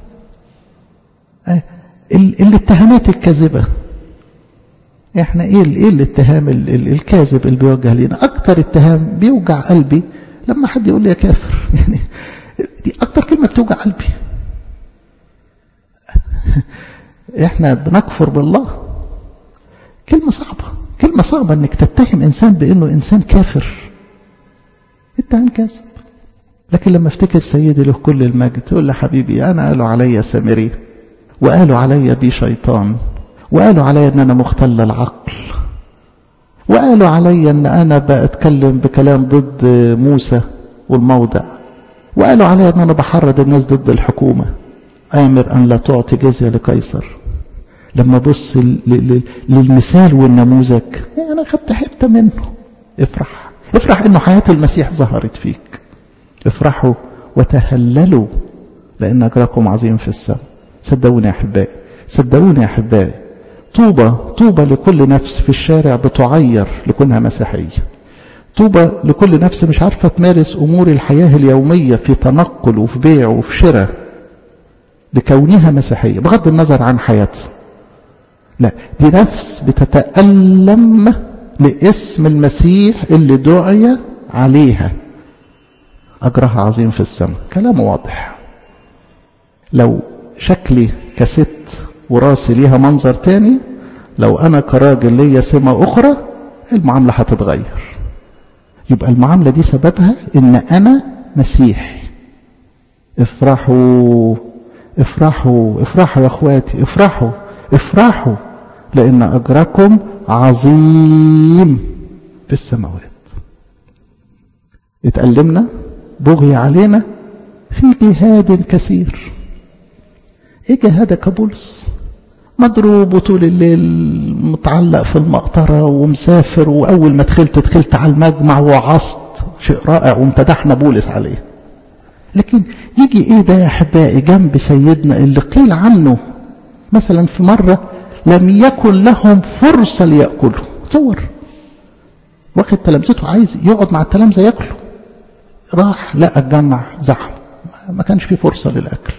S1: ايه الاتهامات الكاذبه احنا ايه ايه الاتهام الكاذب اللي بيوجه لنا اكتر اتهام بيوجع قلبي لما حد يقول لي يا كافر يعني دي اكتر كلمه بتوجع قلبي احنا بنكفر بالله كلمة صعبة كلمة صعبة انك تتهم انسان بانه انسان كافر اتهم كاذب لكن لما افتكر سيدي له كل المجد تقول له حبيبي انا قالوا عليا سامري وقالوا عليا بي شيطان وقالوا عليا ان انا مختل العقل وقالوا عليا ان انا بتكلم بكلام ضد موسى والموضع وقالوا عليا ان انا بحرض الناس ضد الحكومة امر ان لا تعطي جزية لقيصر لما بص للمثال والنموذج انا خدت حتة منه افرح افرح انه حياة المسيح ظهرت فيك افرحوا وتهللوا لان اجركم عظيم في السماء صدقوني يا احبائي صدقوني يا احبائي طوبى طوبى لكل نفس في الشارع بتعير لكونها مسيحيه طوبى لكل نفس مش عارفه تمارس امور الحياه اليوميه في تنقل وفي بيع وفي شراء لكونها مسيحيه بغض النظر عن حياتها لا دي نفس بتتألم لاسم المسيح اللي دعي عليها أجرها عظيم في السماء كلام واضح لو شكلي كست وراسي ليها منظر تاني لو أنا كراجل ليا سمة أخرى المعاملة هتتغير يبقى المعاملة دي سببها إن أنا مسيحي افرحوا افرحوا افرحوا يا اخواتي افرحوا افرحوا لأن أجركم عظيم في السماوات اتألمنا بغي علينا في جهاد كثير ايه جهادك يا بولس مضروب طول الليل متعلق في المقطرة ومسافر وأول ما دخلت دخلت على المجمع وعصت شيء رائع وامتدحنا بولس عليه لكن يجي ايه ده يا احبائي جنب سيدنا اللي قيل عنه مثلا في مرة لم يكن لهم فرصة ليأكلوا تصور واخد تلامذته عايز يقعد مع التلامذة ياكلوا راح لقى الجمع زحم ما كانش فيه فرصة للأكل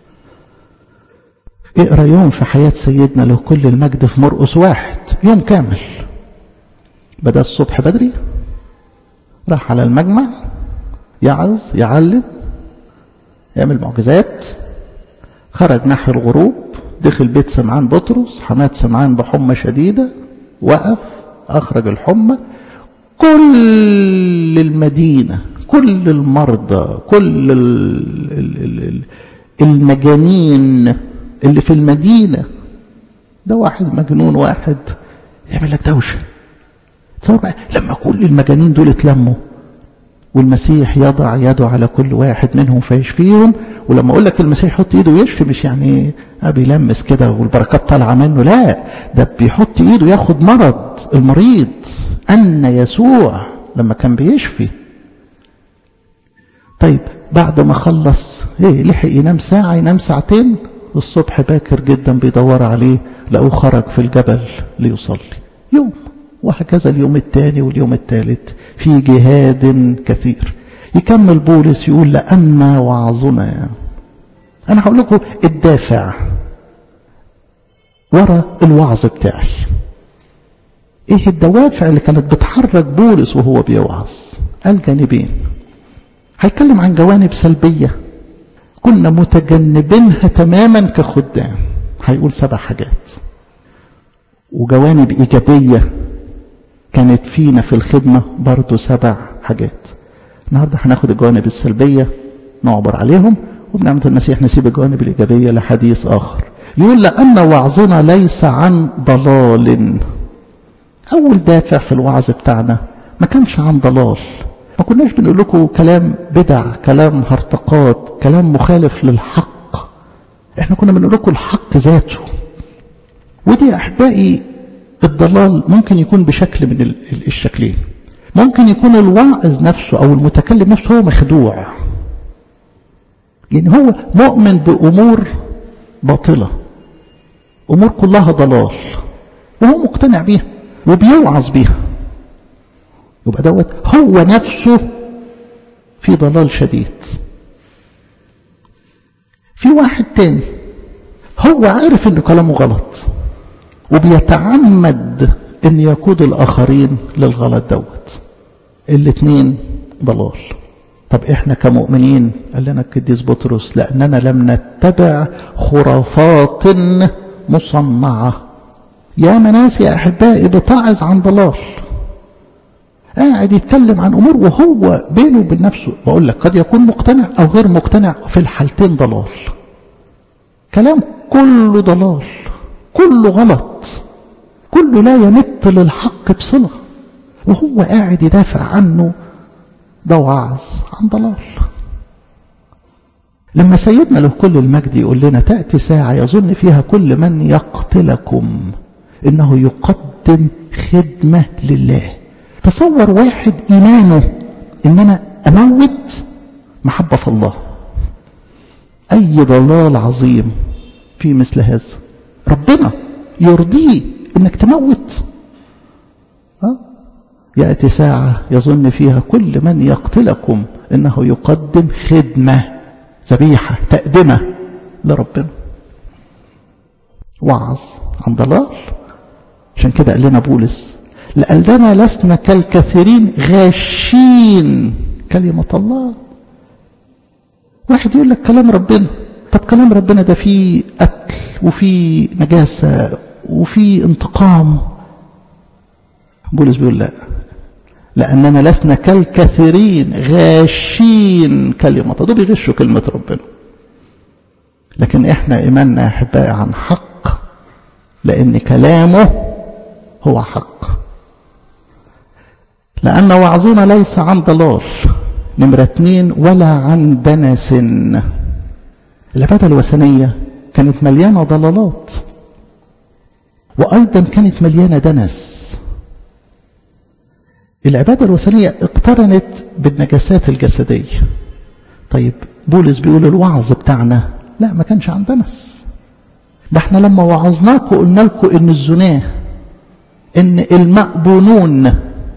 S1: اقرا يوم في حياة سيدنا له كل المجد في مرقس واحد يوم كامل بدأ الصبح بدري راح على المجمع يعظ يعلم يعمل معجزات خرج نحو الغروب دخل بيت سمعان بطرس حماد سمعان بحمى شديدة وقف أخرج الحمى كل المدينة كل المرضى كل المجانين اللي في المدينة ده واحد مجنون واحد يعمل لك دوشة تصور بقى لما كل المجانين دول اتلموا والمسيح يضع يده على كل واحد منهم فيشفيهم ولما اقول لك المسيح يحط ايده ويشفي مش يعني بيلمس كده والبركات طالعه منه لا ده بيحط ايده ياخد مرض المريض ان يسوع لما كان بيشفي طيب بعد ما خلص ايه لحق ينام ساعه ينام ساعتين الصبح باكر جدا بيدور عليه لقوه خرج في الجبل ليصلي يوم وهكذا اليوم الثاني واليوم الثالث في جهاد كثير يكمل بولس يقول لأن وعظنا أنا هقول لكم الدافع ورا الوعظ بتاعي ايه الدوافع اللي كانت بتحرك بولس وهو بيوعظ الجانبين هيتكلم عن جوانب سلبية كنا متجنبينها تماما كخدام هيقول سبع حاجات وجوانب إيجابية كانت فينا في الخدمة برضو سبع حاجات النهاردة هناخد الجوانب السلبية نعبر عليهم وبنعمة المسيح نسيب الجوانب الإيجابية لحديث آخر يقول لأن وعظنا ليس عن ضلال أول دافع في الوعظ بتاعنا ما كانش عن ضلال ما كناش بنقول لكم كلام بدع كلام هرطقات كلام مخالف للحق احنا كنا بنقول لكم الحق ذاته ودي أحبائي الضلال ممكن يكون بشكل من الشكلين ممكن يكون الواعظ نفسه أو المتكلم نفسه هو مخدوع يعني هو مؤمن بأمور باطلة أمور كلها ضلال وهو مقتنع بيها وبيوعظ بيها يبقى دوت هو نفسه في ضلال شديد في واحد تاني هو عارف ان كلامه غلط وبيتعمد ان يقود الاخرين للغلط دوت الاتنين ضلال طب احنا كمؤمنين قال لنا القديس بطرس لأننا لم نتبع خرافات مصنعة يا مناس يا أحبائي بتعظ عن ضلال قاعد يتكلم عن أمور وهو بينه وبين نفسه بقول لك قد يكون مقتنع أو غير مقتنع في الحالتين ضلال كلام كله ضلال كله غلط كله لا يمت للحق بصلة وهو قاعد يدافع عنه ده وعظ عن ضلال لما سيدنا له كل المجد يقول لنا تأتي ساعة يظن فيها كل من يقتلكم إنه يقدم خدمة لله تصور واحد إيمانه إن أنا أموت محبة في الله أي ضلال عظيم في مثل هذا ربنا يرضيه إنك تموت أه؟ يأتي ساعة يظن فيها كل من يقتلكم إنه يقدم خدمة ذبيحة تقدمة لربنا وعظ عن ضلال عشان كده قال لنا بولس لأننا لسنا كالكثيرين غاشين كلمة الله واحد يقول لك كلام ربنا طب كلام ربنا ده فيه قتل وفيه نجاسة وفيه انتقام بولس بيقول لا لأننا لسنا كالكثيرين غاشين كلمة دول بيغشوا كلمة ربنا لكن احنا إيماننا أحبائي عن حق لأن كلامه هو حق لأن وعظنا ليس عن ضلال نمرة اتنين ولا عن دنس العبادة الوثنية كانت مليانة ضلالات وأيضا كانت مليانة دنس العبادة الوثنية اقترنت بالنجاسات الجسدية طيب بولس بيقول الوعظ بتاعنا لا ما كانش عن دنس ده احنا لما وعظناكم قلنا لكم ان الزناه ان المأبونون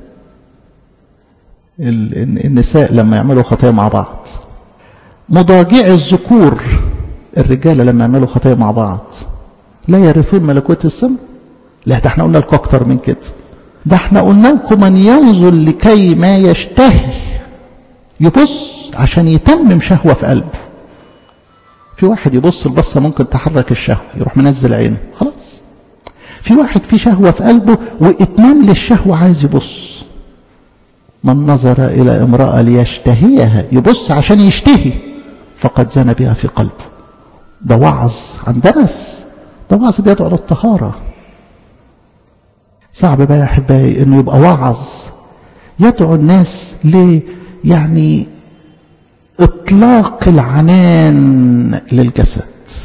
S1: النساء لما يعملوا خطايا مع بعض مضاجع الذكور الرجاله لما يعملوا خطايا مع بعض لا يرثون ملكوت السماء لا ده احنا قلنا لكم اكتر من كده ده احنا قلنا لكم من ينظر لكي ما يشتهي يبص عشان يتمم شهوه في قلبه في واحد يبص البصه ممكن تحرك الشهوه يروح منزل عينه خلاص في واحد في شهوه في قلبه واتمام للشهوه عايز يبص من نظر إلى امرأة ليشتهيها يبص عشان يشتهي فقد زنى بها في قلبه ده وعظ عن دنس ده وعظ بيدعو للطهارة صعب بقى يا أحبائي إنه يبقى وعظ يدعو الناس ل يعني إطلاق العنان للجسد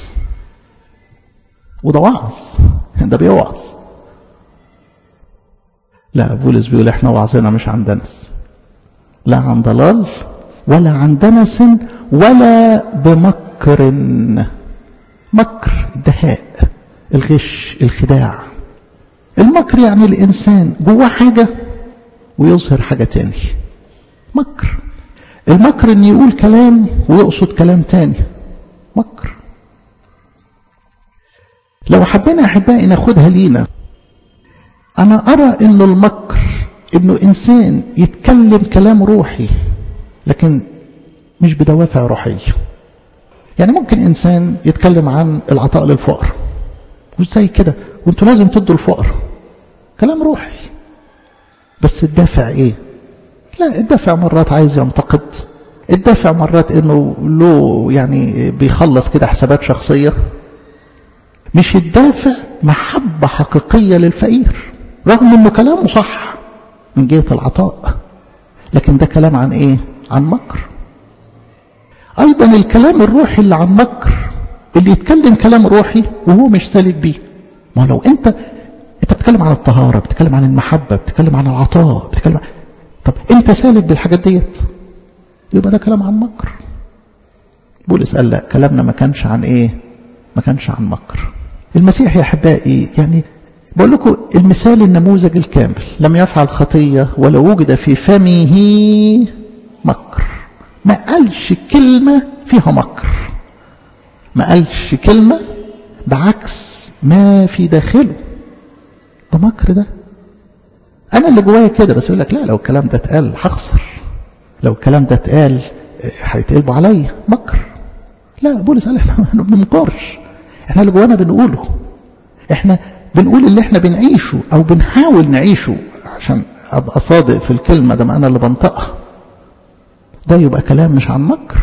S1: وده وعظ ده بيوعظ لا بولس بيقول احنا وعظنا مش عن دنس لا عن ضلال ولا عن دنس ولا بمكر مكر الدهاء الغش الخداع المكر يعني الإنسان جواه حاجة ويظهر حاجة تاني مكر المكر ان يقول كلام ويقصد كلام تاني مكر لو حبينا احبائي ناخدها لينا أنا أرى أنه المكر أنه إنسان يتكلم كلام روحي لكن مش بدوافع روحية يعني ممكن إنسان يتكلم عن العطاء للفقر مش زي كده وانتوا لازم تدوا الفقر كلام روحي بس الدافع ايه لا الدافع مرات عايز ينتقد الدافع مرات انه له يعني بيخلص كده حسابات شخصية مش الدافع محبة حقيقية للفقير رغم انه كلامه صح من جهة العطاء لكن ده كلام عن ايه عن مكر ايضا الكلام الروحي اللي عن مكر اللي يتكلم كلام روحي وهو مش سالك بيه ما لو انت انت بتتكلم عن الطهارة بتتكلم عن المحبة بتتكلم عن العطاء بتتكلم عن... طب انت سالك بالحاجات ديت يبقى ده كلام عن مكر بولس قال لا كلامنا ما كانش عن ايه ما كانش عن مكر المسيح يا احبائي يعني بقول لكم المثال النموذج الكامل لم يفعل خطية ولا وجد في فمه مكر ما قالش كلمة فيها مكر ما قالش كلمة بعكس ما في داخله ده مكر ده أنا اللي جوايا كده بس يقول لك لا لو الكلام ده اتقال هخسر لو الكلام ده اتقال هيتقلبوا عليا مكر لا بولس قال احنا ما بنمكرش احنا اللي جوانا بنقوله احنا بنقول اللي احنا بنعيشه او بنحاول نعيشه عشان ابقى صادق في الكلمه ده ما انا اللي بنطقها ده يبقى كلام مش عن مكر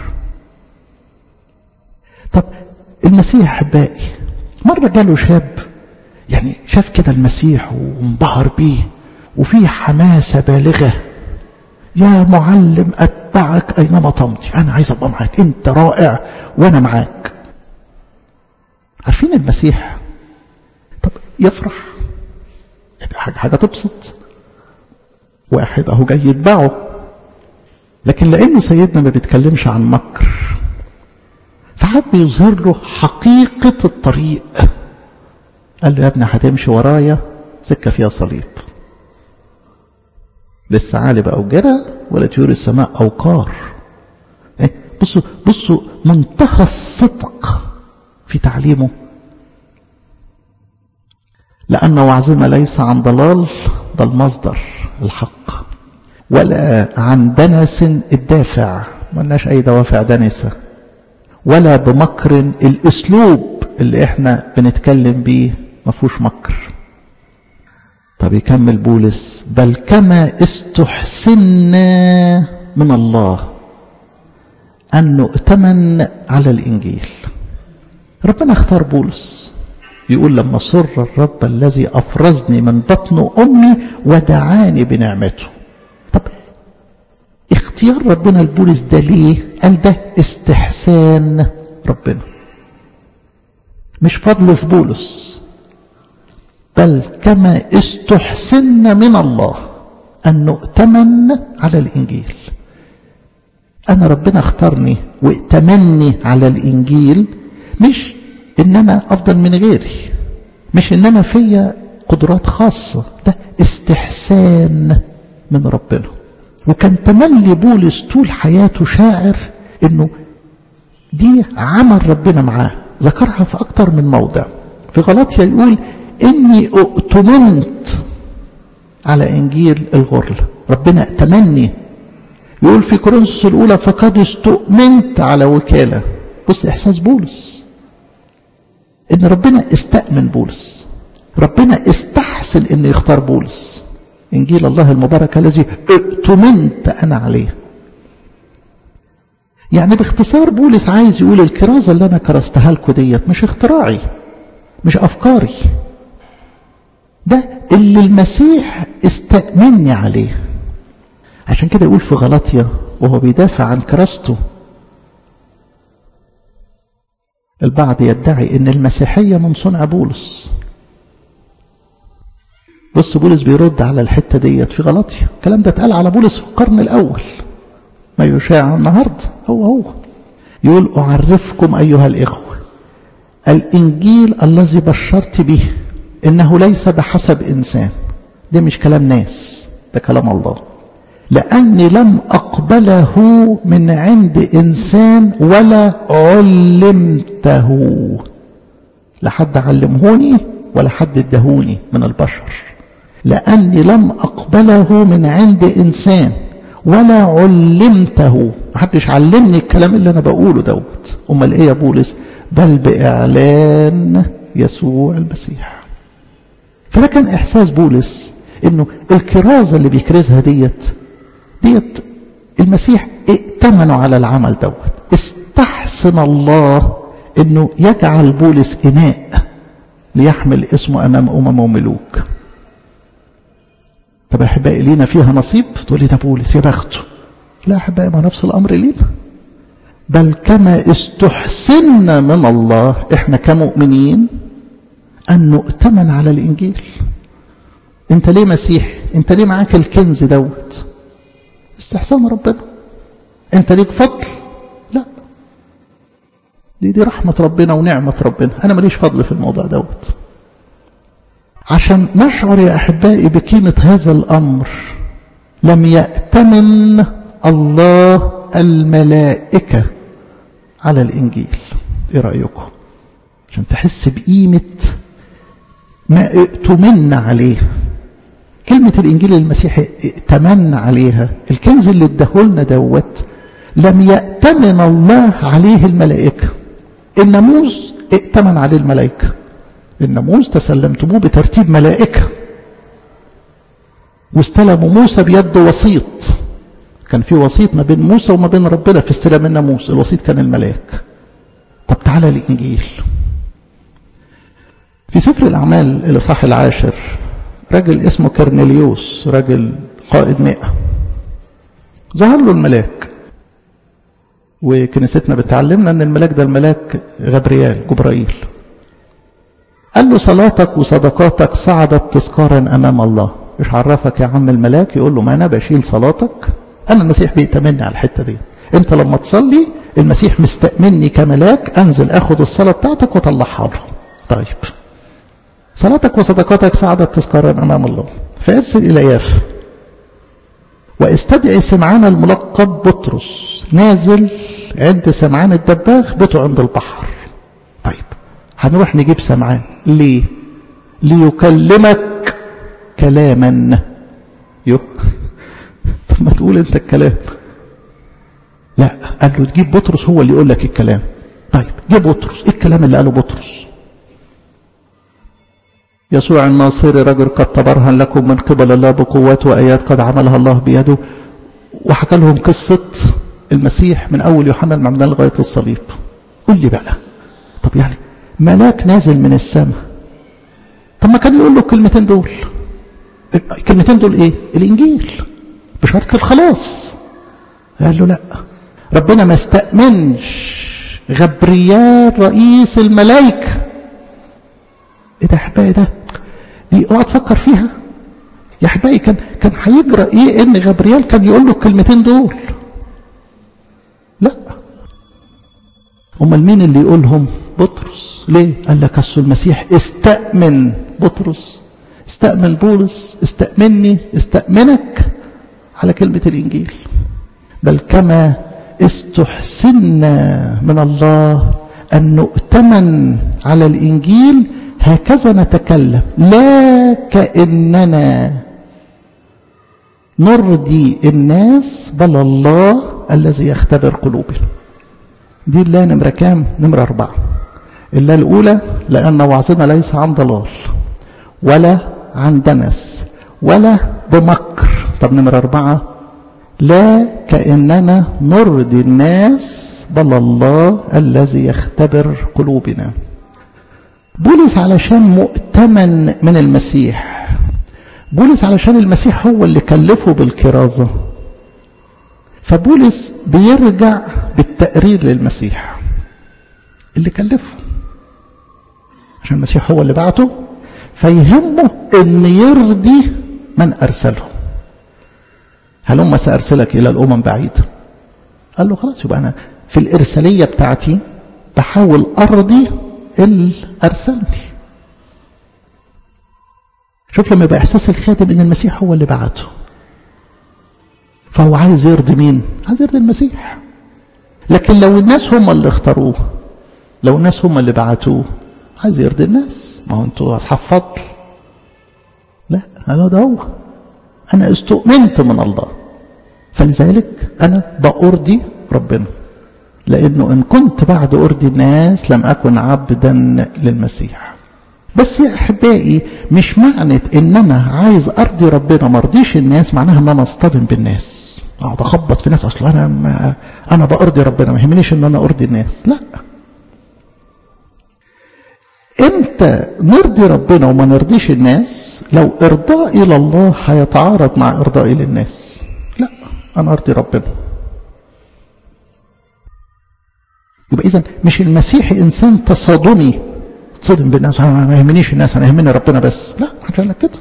S1: طب المسيح احبائي مره جاله شاب يعني شاف كده المسيح وانبهر بيه وفيه حماسه بالغه يا معلم اتبعك اينما تمضي انا عايز ابقى معاك انت رائع وانا معاك عارفين المسيح طب يفرح حاجه حاجه تبسط واحد اهو جاي يتبعه لكن لانه سيدنا ما بيتكلمش عن مكر فحب يظهر له حقيقه الطريق قال له يا ابني هتمشي ورايا سكه فيها صليب للثعالب أوجرة ولا طيور السماء أوقار إيه؟ بصوا بصوا منتهى الصدق في تعليمه لأن وعظنا ليس عن ضلال ده المصدر الحق ولا عن دنس الدافع ملناش أي دوافع دنسة ولا بمكر الأسلوب اللي احنا بنتكلم بيه ما فيهوش مكر طب يكمل بولس بل كما استحسنا من الله أن نؤتمن على الإنجيل ربنا اختار بولس يقول لما سر الرب الذي أفرزني من بطن أمي ودعاني بنعمته طب اختيار ربنا لبولس ده ليه قال ده استحسان ربنا مش فضل في بولس بل كما استحسن من الله أن نؤتمن على الإنجيل أنا ربنا اختارني وائتمني على الإنجيل مش إن أنا أفضل من غيري مش إن أنا فيا قدرات خاصة ده استحسان من ربنا وكان تملي بولس طول حياته شاعر إنه دي عمل ربنا معاه ذكرها في أكتر من موضع في غلطية يقول إني اؤتمنت على إنجيل الغرل ربنا ائتمني يقول في كورنثوس الأولى فقد استؤمنت على وكالة بص إحساس بولس إن ربنا استأمن بولس ربنا استحسن إنه يختار بولس إنجيل الله المبارك الذي ائتمنت أنا عليه يعني باختصار بولس عايز يقول الكرازة اللي أنا كرستها لكم ديت مش اختراعي مش أفكاري ده اللي المسيح استأمني عليه عشان كده يقول في غلطية وهو بيدافع عن كراسته البعض يدعي ان المسيحية من صنع بولس بص بولس بيرد على الحتة ديت في غلطية الكلام ده اتقال على بولس في القرن الأول ما يشاع النهاردة هو هو يقول أعرفكم أيها الإخوة الإنجيل الذي بشرت به إنه ليس بحسب إنسان ده مش كلام ناس ده كلام الله لأني لم أقبله من عند إنسان ولا علمته لا حد علمهوني ولا حد ادهوني من البشر لأني لم أقبله من عند إنسان ولا علمته محدش علمني الكلام اللي أنا بقوله دوت أمال إيه يا بولس بل بإعلان يسوع المسيح فده كان إحساس بولس إنه الكرازة اللي بيكرزها ديت ديت المسيح ائتمنوا على العمل دوت استحسن الله انه يجعل بولس اناء ليحمل اسمه امام امم وملوك طب يا احبائي لينا فيها نصيب تقول لي ده بولس يا بخته لا يا احبائي ما نفس الامر لينا بل كما استحسنا من الله احنا كمؤمنين ان نؤتمن على الانجيل انت ليه مسيح انت ليه معاك الكنز دوت استحسان ربنا انت ليك فضل لا دي دي رحمة ربنا ونعمة ربنا انا ماليش فضل في الموضوع دوت عشان نشعر يا احبائي بقيمة هذا الامر لم يأتمن الله الملائكة على الانجيل ايه رأيكم عشان تحس بقيمة ما ائتمن عليه كلمة الإنجيل المسيحي ائتمن عليها الكنز اللي اداهولنا دوت لم يأتمن الله عليه الملائكة الناموس ائتمن عليه الملائكة الناموس تسلمتموه بترتيب ملائكة واستلموا موسى بيد وسيط كان في وسيط ما بين موسى وما بين ربنا في استلام الناموس الوسيط كان الملاك طب تعالى الإنجيل في سفر الأعمال الإصحاح العاشر راجل اسمه كرنيليوس راجل قائد مئة ظهر له الملاك وكنيستنا بتعلمنا ان الملاك ده الملاك غبريال جبرائيل قال له صلاتك وصدقاتك صعدت تذكارا امام الله مش عرفك يا عم الملاك يقول له ما انا بشيل صلاتك انا المسيح بيأتمني على الحته دي انت لما تصلي المسيح مستأمني كملاك انزل اخد الصلاه بتاعتك واطلعها له طيب صلاتك وصدقاتك صعدت تذكارا امام الله فارسل الى يافا واستدعي سمعان الملقب بطرس نازل عند سمعان الدباغ بيته عند البحر طيب هنروح نجيب سمعان ليه ليكلمك كلاما يو طب ما تقول انت الكلام لا قال له تجيب بطرس هو اللي يقول لك الكلام طيب جيب بطرس ايه الكلام اللي قاله بطرس يسوع الناصري رجل قد تبرهن لكم من قبل الله بقوات وآيات قد عملها الله بيده وحكى لهم قصة المسيح من أول يوحنا المعمدان لغاية الصليب قول لي بقى طب يعني ملاك نازل من السماء طب ما كان يقول له الكلمتين دول الكلمتين دول ايه الانجيل بشرط الخلاص قال له لا ربنا ما استأمنش غبريال رئيس الملائكة ايه ده يا احبائي ده دي اوعى تفكر فيها يا احبائي كان كان هيجرى ايه ان غبريال كان يقول له الكلمتين دول لا امال مين اللي يقولهم بطرس ليه قال لك اصل المسيح استأمن بطرس استأمن بولس استأمني استأمنك على كلمة الإنجيل بل كما استحسنا من الله أن نؤتمن على الإنجيل هكذا نتكلم لا كأننا نرضي الناس بل الله الذي يختبر قلوبنا دي الله نمرة كام نمرة أربعة الله الأولى لأن وعظنا ليس عن ضلال ولا عن دنس ولا بمكر طب نمرة أربعة لا كأننا نرضي الناس بل الله الذي يختبر قلوبنا بولس علشان مؤتمن من المسيح بولس علشان المسيح هو اللي كلفه بالكرازة فبولس بيرجع بالتقرير للمسيح اللي كلفه عشان المسيح هو اللي بعته فيهمه ان يرضي من ارسله هلما سارسلك الى الامم بعيده قال له خلاص يبقى انا في الارساليه بتاعتي بحاول ارضي اللي ارسلني شوف لما يبقى احساس الخادم ان المسيح هو اللي بعته فهو عايز يرضي مين عايز يرضي المسيح لكن لو الناس هم اللي اختاروه لو الناس هم اللي بعتوه عايز يرضي الناس ما هو انتوا اصحاب فضل لا انا ده هو انا استؤمنت من الله فلذلك انا بأرضي ربنا لانه ان كنت بعد ارضي الناس لم اكن عبدا للمسيح بس يا احبائي مش معنى ان انا عايز ارضي ربنا ما ارضيش الناس معناها ان انا اصطدم بالناس اقعد اخبط في ناس اصل انا ما انا بارضي ربنا ما يهمنيش ان انا ارضي الناس لا امتى نرضي ربنا وما نرضيش الناس لو ارضائي لله هيتعارض مع ارضائي للناس لا انا ارضي ربنا يبقى اذا مش المسيحي انسان تصادمي تصدم بالناس انا ما يهمنيش الناس انا يهمني ربنا بس لا مش لك كده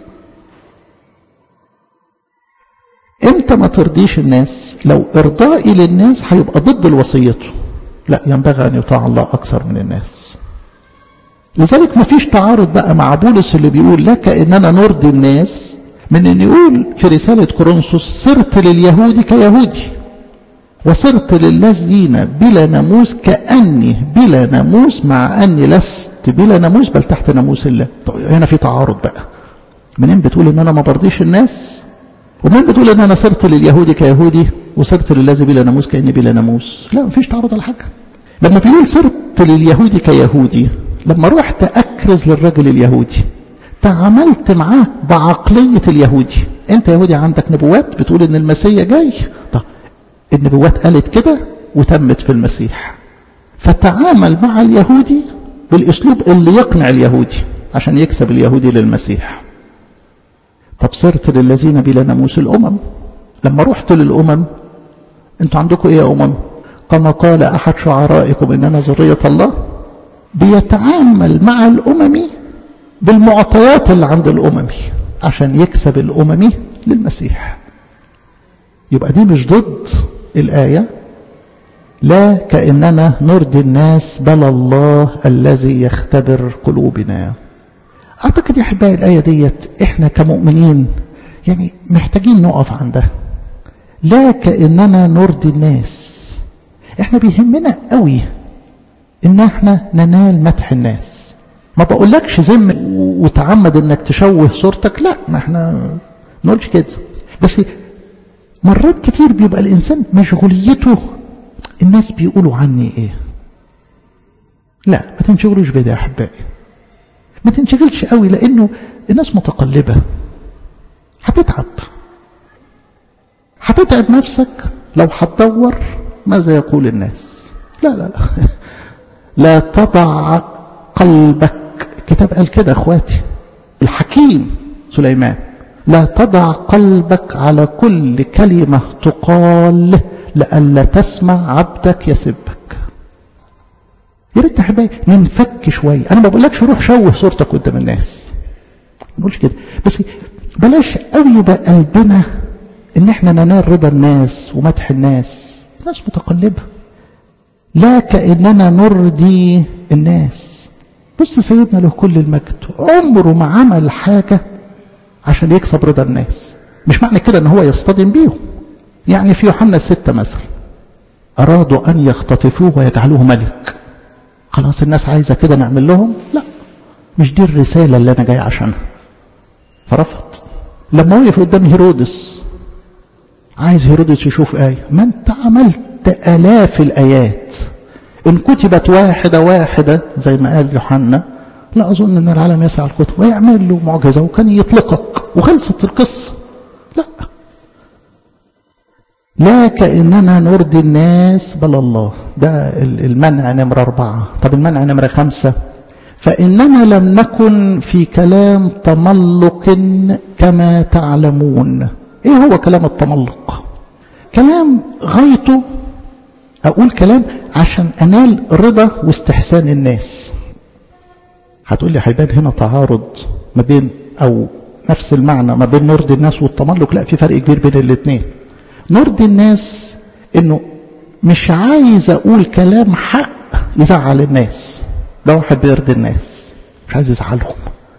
S1: امتى ما ترضيش الناس لو ارضائي للناس هيبقى ضد الوصيته لا ينبغي ان يطاع الله اكثر من الناس لذلك ما فيش تعارض بقى مع بولس اللي بيقول لك اننا نرضي الناس من ان يقول في رسالة كورنثوس صرت لليهود كيهودي وصرت للذين بلا ناموس كأني بلا ناموس مع أني لست بلا ناموس بل تحت ناموس الله طب هنا في تعارض بقى منين بتقول ان انا ما برضيش الناس ومن بتقول ان انا صرت لليهودي كيهودي وصرت للذي بلا ناموس كاني بلا ناموس لا مفيش تعارض على حاجه لما بيقول صرت لليهودي كيهودي لما رحت اكرز للرجل اليهودي تعاملت معاه بعقليه اليهودي انت يهودي عندك نبوات بتقول ان المسيح جاي طب النبوات قالت كده وتمت في المسيح فتعامل مع اليهودي بالاسلوب اللي يقنع اليهودي عشان يكسب اليهودي للمسيح طب صرت للذين بلا ناموس الامم لما رحت للامم انتوا عندكم ايه يا امم كما قال احد شعرائكم اننا ذريه الله بيتعامل مع الاممي بالمعطيات اللي عند الاممي عشان يكسب الاممي للمسيح يبقى دي مش ضد الايه لا كاننا نرضي الناس بل الله الذي يختبر قلوبنا اعتقد يا احبائي الايه ديت احنا كمؤمنين يعني محتاجين نقف عندها لا كاننا نرضي الناس احنا بيهمنا قوي ان احنا ننال مدح الناس ما بقولكش ذم وتعمد انك تشوه صورتك لا ما احنا نقولش كده بس مرات كتير بيبقى الانسان مشغوليته الناس بيقولوا عني ايه لا ما تنشغلوش بده يا احبائي ما تنشغلش قوي لانه الناس متقلبه هتتعب هتتعب نفسك لو هتدور ماذا يقول الناس لا لا لا لا تضع قلبك الكتاب قال كده اخواتي الحكيم سليمان لا تضع قلبك على كل كلمة تقال لئلا تسمع عبدك يسبك يا ريت احبائي ننفك شويه انا ما بقولكش روح شوه صورتك قدام الناس ما بقولش كده بس بلاش قوي يبقى قلبنا ان احنا ننال رضا الناس ومدح الناس ناس متقلبه لا كاننا نرضي الناس بص سيدنا له كل المجد عمره ما عمل حاجه عشان يكسب رضا الناس مش معنى كده ان هو يصطدم بيهم يعني في يوحنا ستة مثلا أرادوا أن يختطفوه ويجعلوه ملك خلاص الناس عايزة كده نعمل لهم لا مش دي الرسالة اللي أنا جاي عشانها فرفض لما وقف قدام هيرودس عايز هيرودس يشوف آية ما أنت عملت آلاف الآيات إن كتبت واحدة واحدة زي ما قال يوحنا لا أظن أن العالم يسعى الكتب ويعمل له معجزة وكان يطلقك وخلصت القصة لا لا كأننا نرضي الناس بل الله ده المنع نمرة أربعة طب المنع نمرة خمسة فإننا لم نكن في كلام تملق كما تعلمون إيه هو كلام التملق كلام غايته أقول كلام عشان أنال رضا واستحسان الناس هتقول لي هيبان هنا تعارض ما بين أو نفس المعنى ما بين نرضي الناس والتملق لا في فرق كبير بين الاثنين نرضي الناس انه مش عايز اقول كلام حق يزعل الناس ده واحد بيرضي الناس مش عايز يزعلهم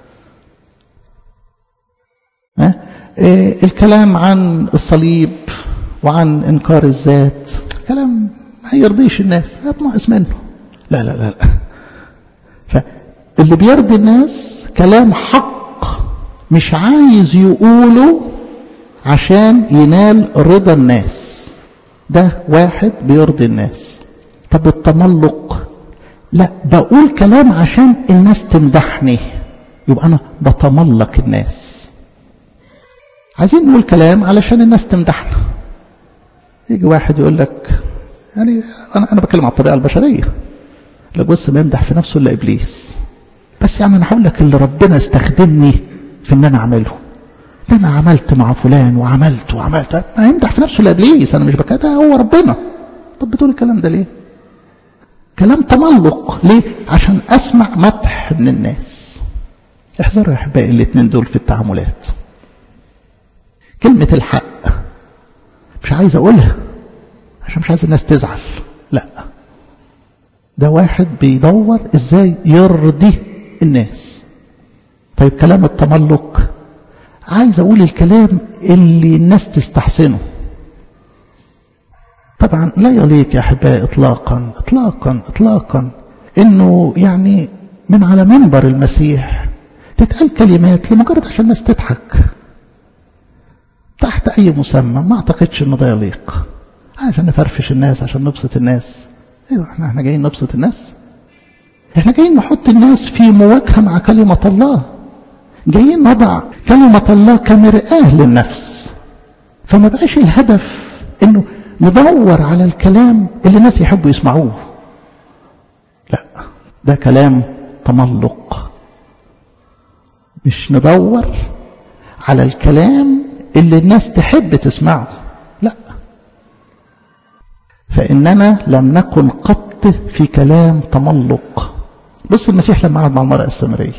S1: ها إيه الكلام عن الصليب وعن انكار الذات كلام ما يرضيش الناس ناقص منه لا لا لا, لا. فاللي بيرضي الناس كلام حق مش عايز يقوله عشان ينال رضا الناس ده واحد بيرضي الناس طب التملق لا بقول كلام عشان الناس تمدحني يبقى انا بتملق الناس عايزين نقول كلام علشان الناس تمدحنا يجي واحد يقول لك يعني انا انا بتكلم على الطبيعه البشريه لا بص ما يمدح في نفسه الا ابليس بس يعني انا هقول لك اللي ربنا استخدمني في ان انا اعمله ده انا عملت مع فلان وعملت وعملت ما يمدح في نفسه لابليس انا مش بكده هو ربنا طب بتقول الكلام ده ليه كلام تملق ليه عشان اسمع مدح من الناس احذروا يا احبائي الاثنين دول في التعاملات كلمة الحق مش عايز اقولها عشان مش عايز الناس تزعل لا ده واحد بيدور ازاي يرضي الناس طيب كلام التملق عايز اقول الكلام اللي الناس تستحسنه طبعا لا يليق يا احبائي اطلاقا اطلاقا اطلاقا انه يعني من على منبر المسيح تتقال كلمات لمجرد عشان الناس تضحك تحت تحت أي مسمى ما أعتقدش إنه ده يليق عشان نفرفش الناس عشان نبسط الناس ايوه احنا احنا جايين نبسط الناس احنا جايين نحط الناس في مواجهة مع كلمة الله جايين نضع كلمة الله كمرآة للنفس فما بقاش الهدف انه ندور على الكلام اللي الناس يحبوا يسمعوه لا ده كلام تملق مش ندور على الكلام اللي الناس تحب تسمعه لا فإننا لم نكن قط في كلام تملق بص المسيح لما قعد مع المرأة السامرية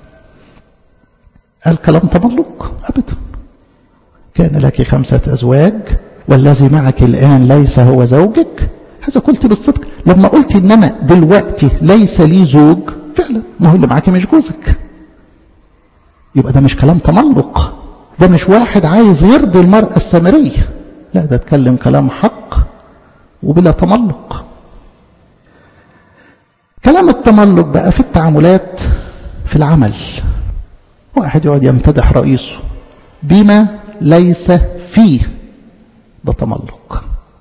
S1: قال كلام تملق أبدا كان لك خمسة أزواج والذي معك الآن ليس هو زوجك هذا قلت بالصدق لما قلت إن أنا دلوقتي ليس لي زوج فعلا ما هو اللي معاك مش جوزك يبقى ده مش كلام تملق ده مش واحد عايز يرضي المرأة السامرية لا ده اتكلم كلام حق وبلا تملق كلام التملق بقى في التعاملات في العمل واحد يقعد يمتدح رئيسه بما ليس فيه ده تملق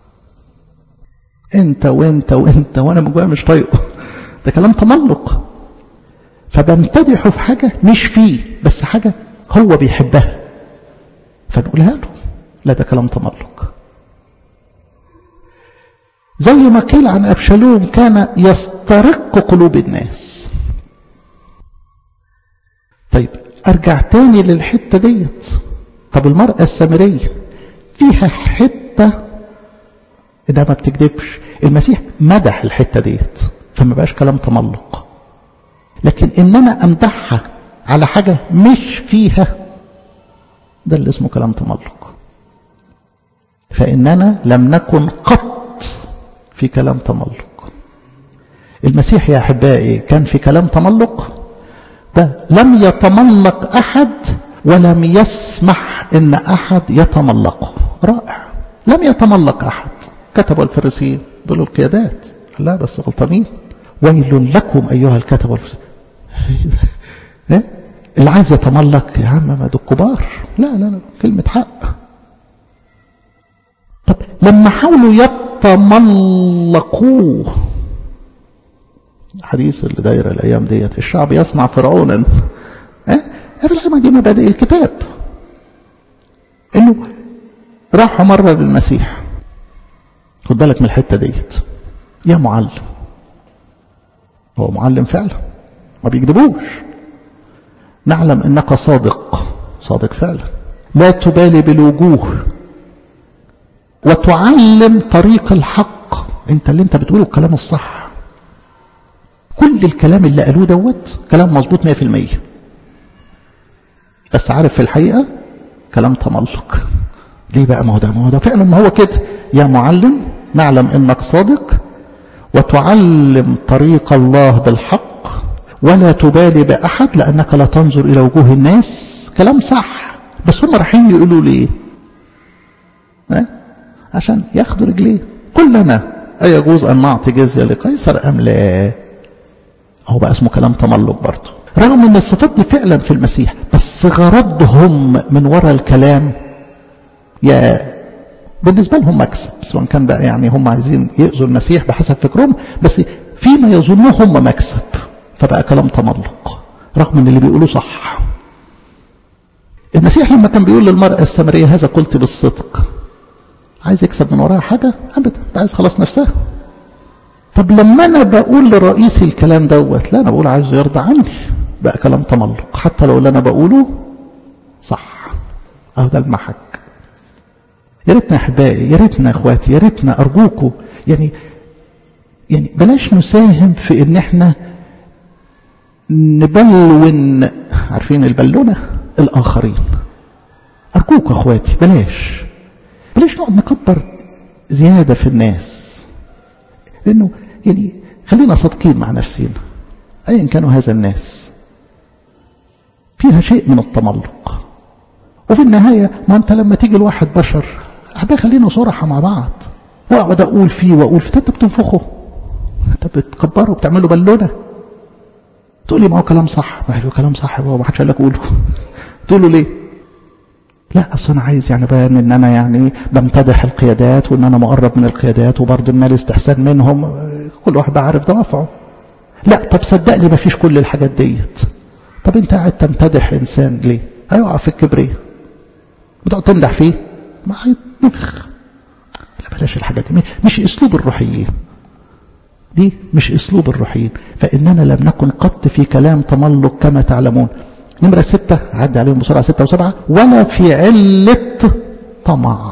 S1: انت وانت وانت وانا من جوايا مش طايقه ده كلام تملق فبمتدحه في حاجة مش فيه بس حاجة هو بيحبها فنقولها له لا ده كلام تملق زي ما قيل عن أبشالوم كان يسترق قلوب الناس طيب أرجع تاني للحتة ديت طب المرأة السامرية فيها حتة إنها ما بتكذبش المسيح مدح الحتة ديت فما بقاش كلام تملق لكن إن أنا أمدحها على حاجة مش فيها ده اللي اسمه كلام تملق فإننا لم نكن قط في كلام تملق المسيح يا أحبائي كان في كلام تملق ده لم يتملق أحد ولم يسمح إن أحد يتملقه رائع لم يتملق أحد كتب الفريسيين دول القيادات لا بس غلطانين ويل لكم أيها الكتب والفريسيين اللي عايز يتملق يا عم ما دول كبار لا لا لا كلمة حق طب لما حاولوا يتملقوه حديث اللي دايره الايام ديت الشعب يصنع فرعونا ها في الحقيقه دي مبادئ الكتاب انه راحوا مره للمسيح خد بالك من الحته ديت يا معلم هو معلم فعلا ما بيكذبوش نعلم انك صادق صادق فعلا لا تبالي بالوجوه وتعلم طريق الحق انت اللي انت بتقوله الكلام الصح كل الكلام اللي قالوه دوت كلام مظبوط 100% بس عارف في الحقيقه كلام تملق ليه بقى ما هو ده ما هو ده فعلا ما هو كده يا معلم نعلم انك صادق وتعلم طريق الله بالحق ولا تبالي باحد لانك لا تنظر الى وجوه الناس كلام صح بس هم رايحين يقولوا ليه ها عشان ياخدوا رجليه كلنا أيجوز أن نعطي جزية لقيصر أم لا هو بقى اسمه كلام تملق برضه رغم أن الصفات دي فعلا في المسيح بس غرضهم من وراء الكلام يا بالنسبة لهم مكسب سواء كان بقى يعني هم عايزين يأذوا المسيح بحسب فكرهم بس فيما يظنوه هم مكسب فبقى كلام تملق رغم ان اللي بيقولوه صح المسيح لما كان بيقول للمرأة السامرية هذا قلت بالصدق عايز يكسب من وراها حاجة أبدا أنت عايز خلاص نفسها طب لما أنا بقول لرئيسي الكلام دوت لا أنا بقول عايز يرضى عني بقى كلام تملق حتى لو اللي أنا بقوله صح أهو ده المحك يا ريتنا يا أحبائي يا ريتنا يا إخواتي يا ريتنا أرجوكوا يعني يعني بلاش نساهم في إن إحنا نبلون عارفين البلونة الآخرين أرجوك يا إخواتي بلاش بلاش نقعد نكبر زيادة في الناس لأنه يعني خلينا صادقين مع نفسنا أيا كانوا هذا الناس فيها شيء من التملق وفي النهاية ما أنت لما تيجي الواحد بشر أحبا خلينا صراحة مع بعض وأقعد أقول فيه وأقول فيه أنت بتنفخه أنت بتكبره وبتعمله بالونة تقول لي ما هو كلام صح ما هو كلام صح هو ما حدش قال لك قوله تقول له ليه لا اصل انا عايز يعني بيان ان انا يعني بمتدح القيادات وان انا مقرب من القيادات وبرضه ان استحسان منهم كل واحد بقى عارف دوافعه لا طب صدقني ما فيش كل الحاجات ديت طب انت قاعد تمتدح انسان ليه هيقع في الكبرياء بتقعد تمدح فيه ما هيتنفخ لا بلاش الحاجات دي مش اسلوب الروحيين دي مش اسلوب الروحيين فاننا لم نكن قط في كلام تملق كما تعلمون نمرة ستة عدي عليهم بسرعة ستة وسبعة ولا في علة طمع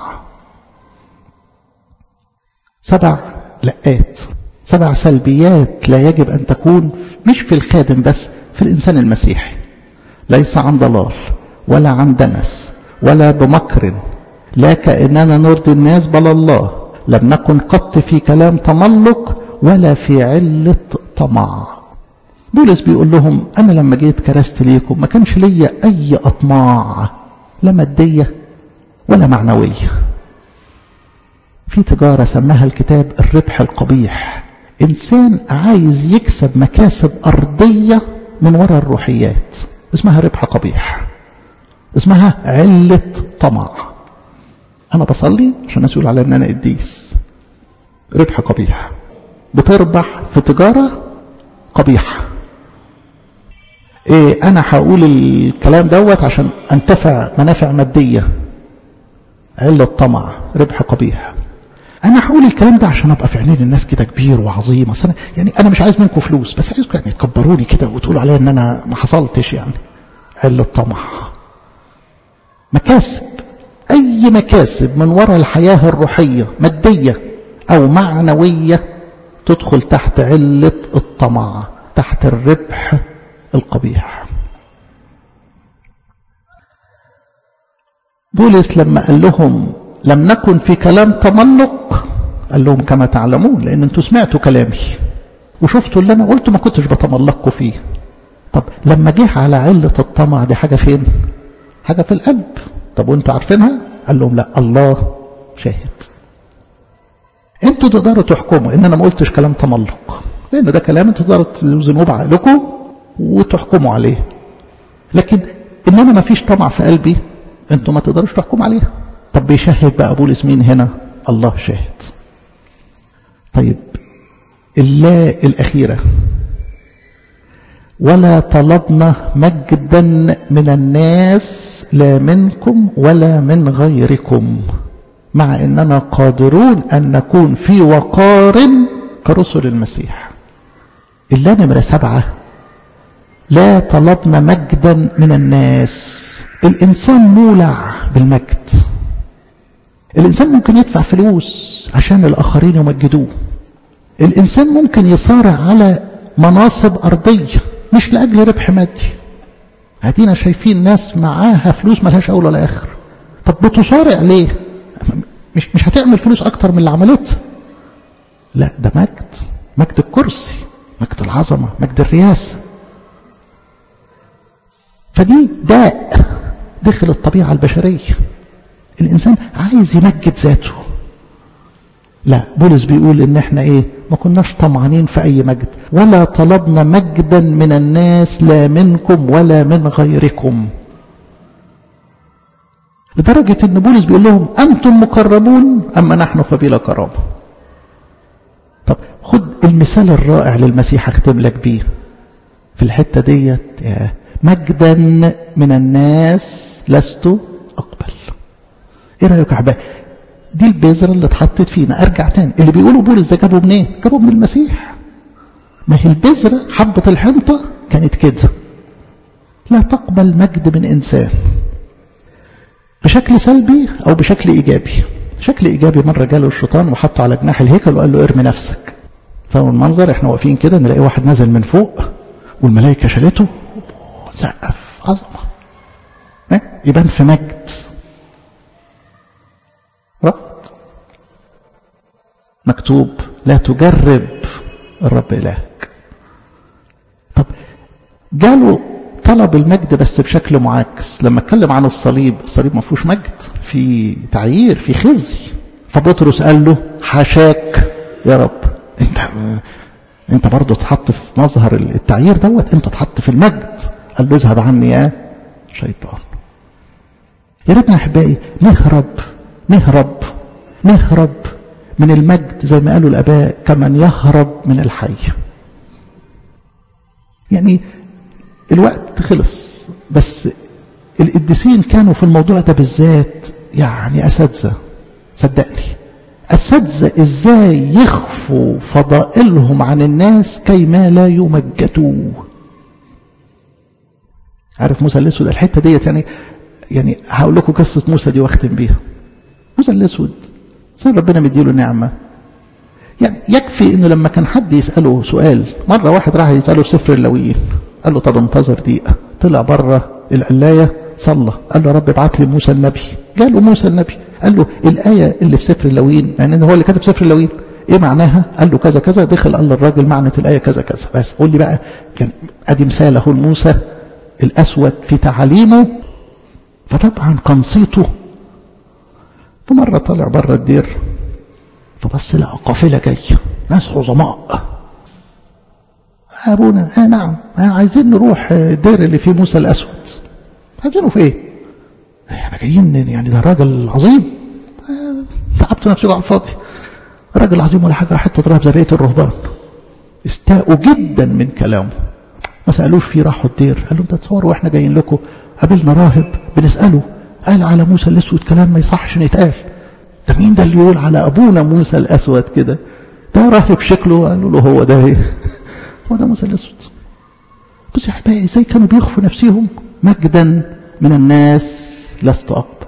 S1: سبع لقات سبع سلبيات لا يجب أن تكون مش في الخادم بس في الإنسان المسيحي ليس عن ضلال ولا عن دنس ولا بمكر لا كأننا نرضي الناس بل الله لم نكن قط في كلام تملق ولا في علة طمع بولس بيقول لهم أنا لما جيت كرست ليكم ما كانش ليا أي أطماع لا مادية ولا معنوية في تجارة سماها الكتاب الربح القبيح إنسان عايز يكسب مكاسب أرضية من وراء الروحيات اسمها ربح قبيح اسمها علة طمع أنا بصلي عشان الناس يقول على إن أنا قديس ربح قبيح بتربح في تجارة قبيحة إيه أنا هقول الكلام دوت عشان أنتفع منافع مادية علة طمع ربح قبيح أنا هقول الكلام ده عشان أبقى في عينين الناس كده كبير وعظيم أصل أنا يعني أنا مش عايز منكم فلوس بس عايزكم يعني تكبروني كده وتقولوا عليا إن أنا ما حصلتش يعني علة طمع مكاسب أي مكاسب من وراء الحياة الروحية مادية أو معنوية تدخل تحت علة الطمع تحت الربح القبيح بولس لما قال لهم لم نكن في كلام تملق قال لهم كما تعلمون لأن انتوا سمعتوا كلامي وشفتوا اللي أنا قلته ما كنتش بتملقكم فيه طب لما جه على علة الطمع دي حاجة فين حاجة في القلب طب وانتوا عارفينها قال لهم لا الله شاهد انتوا تقدروا تحكموا ان انا ما قلتش كلام تملق لان ده كلام انتوا تقدروا توزنوه بعقلكم وتحكموا عليه لكن ان انا ما فيش طمع في قلبي انتوا ما تقدروش تحكموا عليها طب بيشهد بقى بولس مين هنا الله شاهد طيب اللا الأخيرة ولا طلبنا مجدا من الناس لا منكم ولا من غيركم مع أننا قادرون أن نكون في وقار كرسل المسيح إلا نمرة سبعة لا طلبنا مجدا من الناس الإنسان مولع بالمجد الإنسان ممكن يدفع فلوس عشان الآخرين يمجدوه الإنسان ممكن يصارع على مناصب أرضية مش لأجل ربح مادي هدينا شايفين ناس معاها فلوس ملهاش أول ولا آخر طب بتصارع ليه مش, مش هتعمل فلوس أكتر من اللي عملتها لا ده مجد مجد الكرسي مجد العظمة مجد الرياسة فدي داء داخل الطبيعة البشرية الإنسان عايز يمجد ذاته لا بولس بيقول ان احنا ايه ما كناش طمعانين في اي مجد ولا طلبنا مجدا من الناس لا منكم ولا من غيركم لدرجة ان بولس بيقول لهم انتم مقربون اما نحن فبلا كرامة طب خد المثال الرائع للمسيح اختم لك بيه في الحتة ديت مجدا من الناس لست اقبل ايه رايك يا احبائي دي البذرة اللي اتحطت فينا ارجع تاني اللي بيقولوا بولس ده جابه منين جابه من المسيح ما هي البذرة حبة الحنطة كانت كده لا تقبل مجد من انسان بشكل سلبي او بشكل ايجابي بشكل ايجابي مرة جاله الشيطان وحطه على جناح الهيكل وقال له ارمي نفسك تصور المنظر احنا واقفين كده نلاقي واحد نازل من فوق والملائكة شالته سقف عظمة يبان في مجد ربط مكتوب لا تجرب الرب إلهك طب جاله طلب المجد بس بشكل معاكس لما اتكلم عن الصليب الصليب ما فيهوش مجد في تعيير في خزي فبطرس قال له حاشاك يا رب انت انت برضه تحط في مظهر التعيير دوت انت تحط في المجد قال له اذهب عني يا شيطان يا ريتنا احبائي نهرب نهرب نهرب من المجد زي ما قالوا الاباء كمن يهرب من الحي يعني الوقت خلص بس القديسين كانوا في الموضوع ده بالذات يعني اساتذه صدقني اساتذه ازاي يخفوا فضائلهم عن الناس كيما لا يمجدوا عارف موسى الاسود الحته ديت يعني يعني هقول لكم قصه موسى دي واختم بيها موسى الاسود سيد ربنا مديله نعمه يعني يكفي انه لما كان حد يساله سؤال مره واحد راح يساله في سفر اللاويين قال له طب انتظر دقيقه طلع بره القلايه صلى قال له يا رب ابعت لي موسى النبي جاله موسى النبي قال له الايه اللي في سفر اللاويين يعني هو اللي كاتب سفر اللاويين ايه معناها قال له كذا كذا دخل قال للراجل معنى الايه كذا كذا بس قول لي بقى كان ادي مثال اهو موسى الاسود في تعاليمه فطبعا كان صيته فمره طلع بره الدير فبص لقى قافله جايه ناس عظماء ابونا آه نعم آه عايزين نروح الدير اللي فيه موسى الاسود عايزينه في ايه احنا جايين يعني ده راجل عظيم آه تعبت نفسي على الفاضي راجل عظيم ولا حاجه حتى ضرب زي بقيه الرهبان استاءوا جدا من كلامه ما سالوش فيه راحوا الدير قال لهم ده تصوروا واحنا جايين لكم قابلنا راهب بنساله قال على موسى الاسود كلام ما يصحش يتقال ده مين ده اللي يقول على ابونا موسى الاسود كده ده راهب شكله قالوا له هو ده ايه هو ده موسى الاسود بص يا احبائي ازاي كانوا بيخفوا نفسهم مجدا من الناس لست اقبل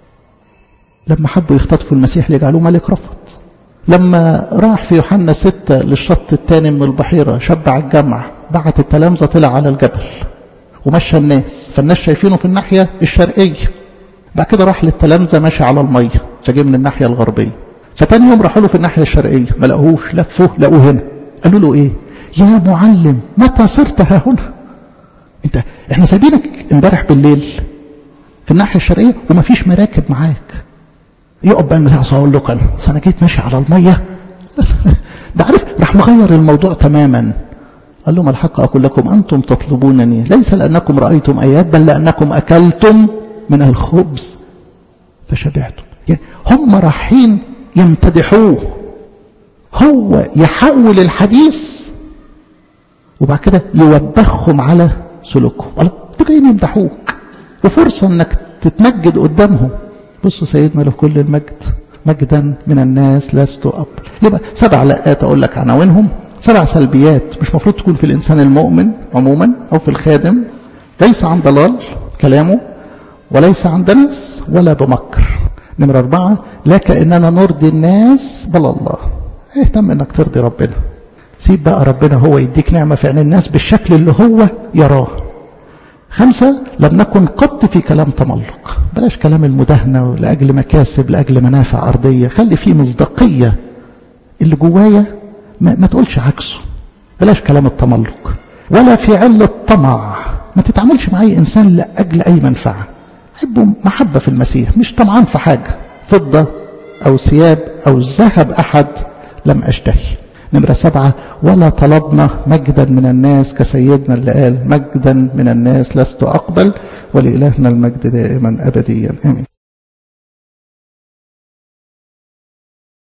S1: لما حبوا يختطفوا المسيح ليجعلوه ملك رفض لما راح في يوحنا ستة للشط الثاني من البحيرة شبع الجمع بعت التلامذة طلع على الجبل ومشى الناس فالناس شايفينه في الناحية الشرقية بعد كده راح للتلامذة ماشي على المية فجه من الناحية الغربية فتاني يوم راحوا له في الناحية الشرقية ما لقوهوش لفوه لقوه هنا قالوا له ايه يا معلم متى صرت ها هنا انت احنا سايبينك امبارح بالليل في الناحية الشرقية وما فيش مراكب معاك يقف بقى المسيح اقول لك انا انا جيت ماشي على المية ده عارف راح مغير الموضوع تماما قال لهم الحق أقول لكم أنتم تطلبونني ليس لأنكم رأيتم آيات بل لأنكم أكلتم من الخبز فشبعتم يعني هم رايحين يمتدحوه هو يحول الحديث وبعد كده يوبخهم على سلوكهم الله انتوا جايين يمدحوك وفرصة انك تتمجد قدامهم بصوا سيدنا له كل المجد مجدا من الناس لست أقبل يبقى سبع لقات أقول لك عناوينهم سبع سلبيات مش مفروض تكون في الإنسان المؤمن عموما أو في الخادم ليس عن ضلال كلامه وليس عن دنس ولا بمكر نمرة أربعة لا كأننا نرضي الناس بل الله اهتم انك ترضي ربنا سيب بقى ربنا هو يديك نعمة في عين الناس بالشكل اللي هو يراه خمسة لم نكن قط في كلام تملق بلاش كلام المداهنة لأجل مكاسب لأجل منافع أرضية خلي فيه مصداقية اللي جوايا ما, ما تقولش عكسه بلاش كلام التملق ولا في علة طمع ما تتعاملش مع أي إنسان لأجل أي منفعة حبه محبة في المسيح مش طمعان في حاجة فضة أو ثياب أو ذهب أحد لم أشتهي نمرة سبعة ولا طلبنا مجدا من الناس كسيدنا اللي قال مجدا من الناس لست أقبل ولإلهنا المجد دائما أبديا آمين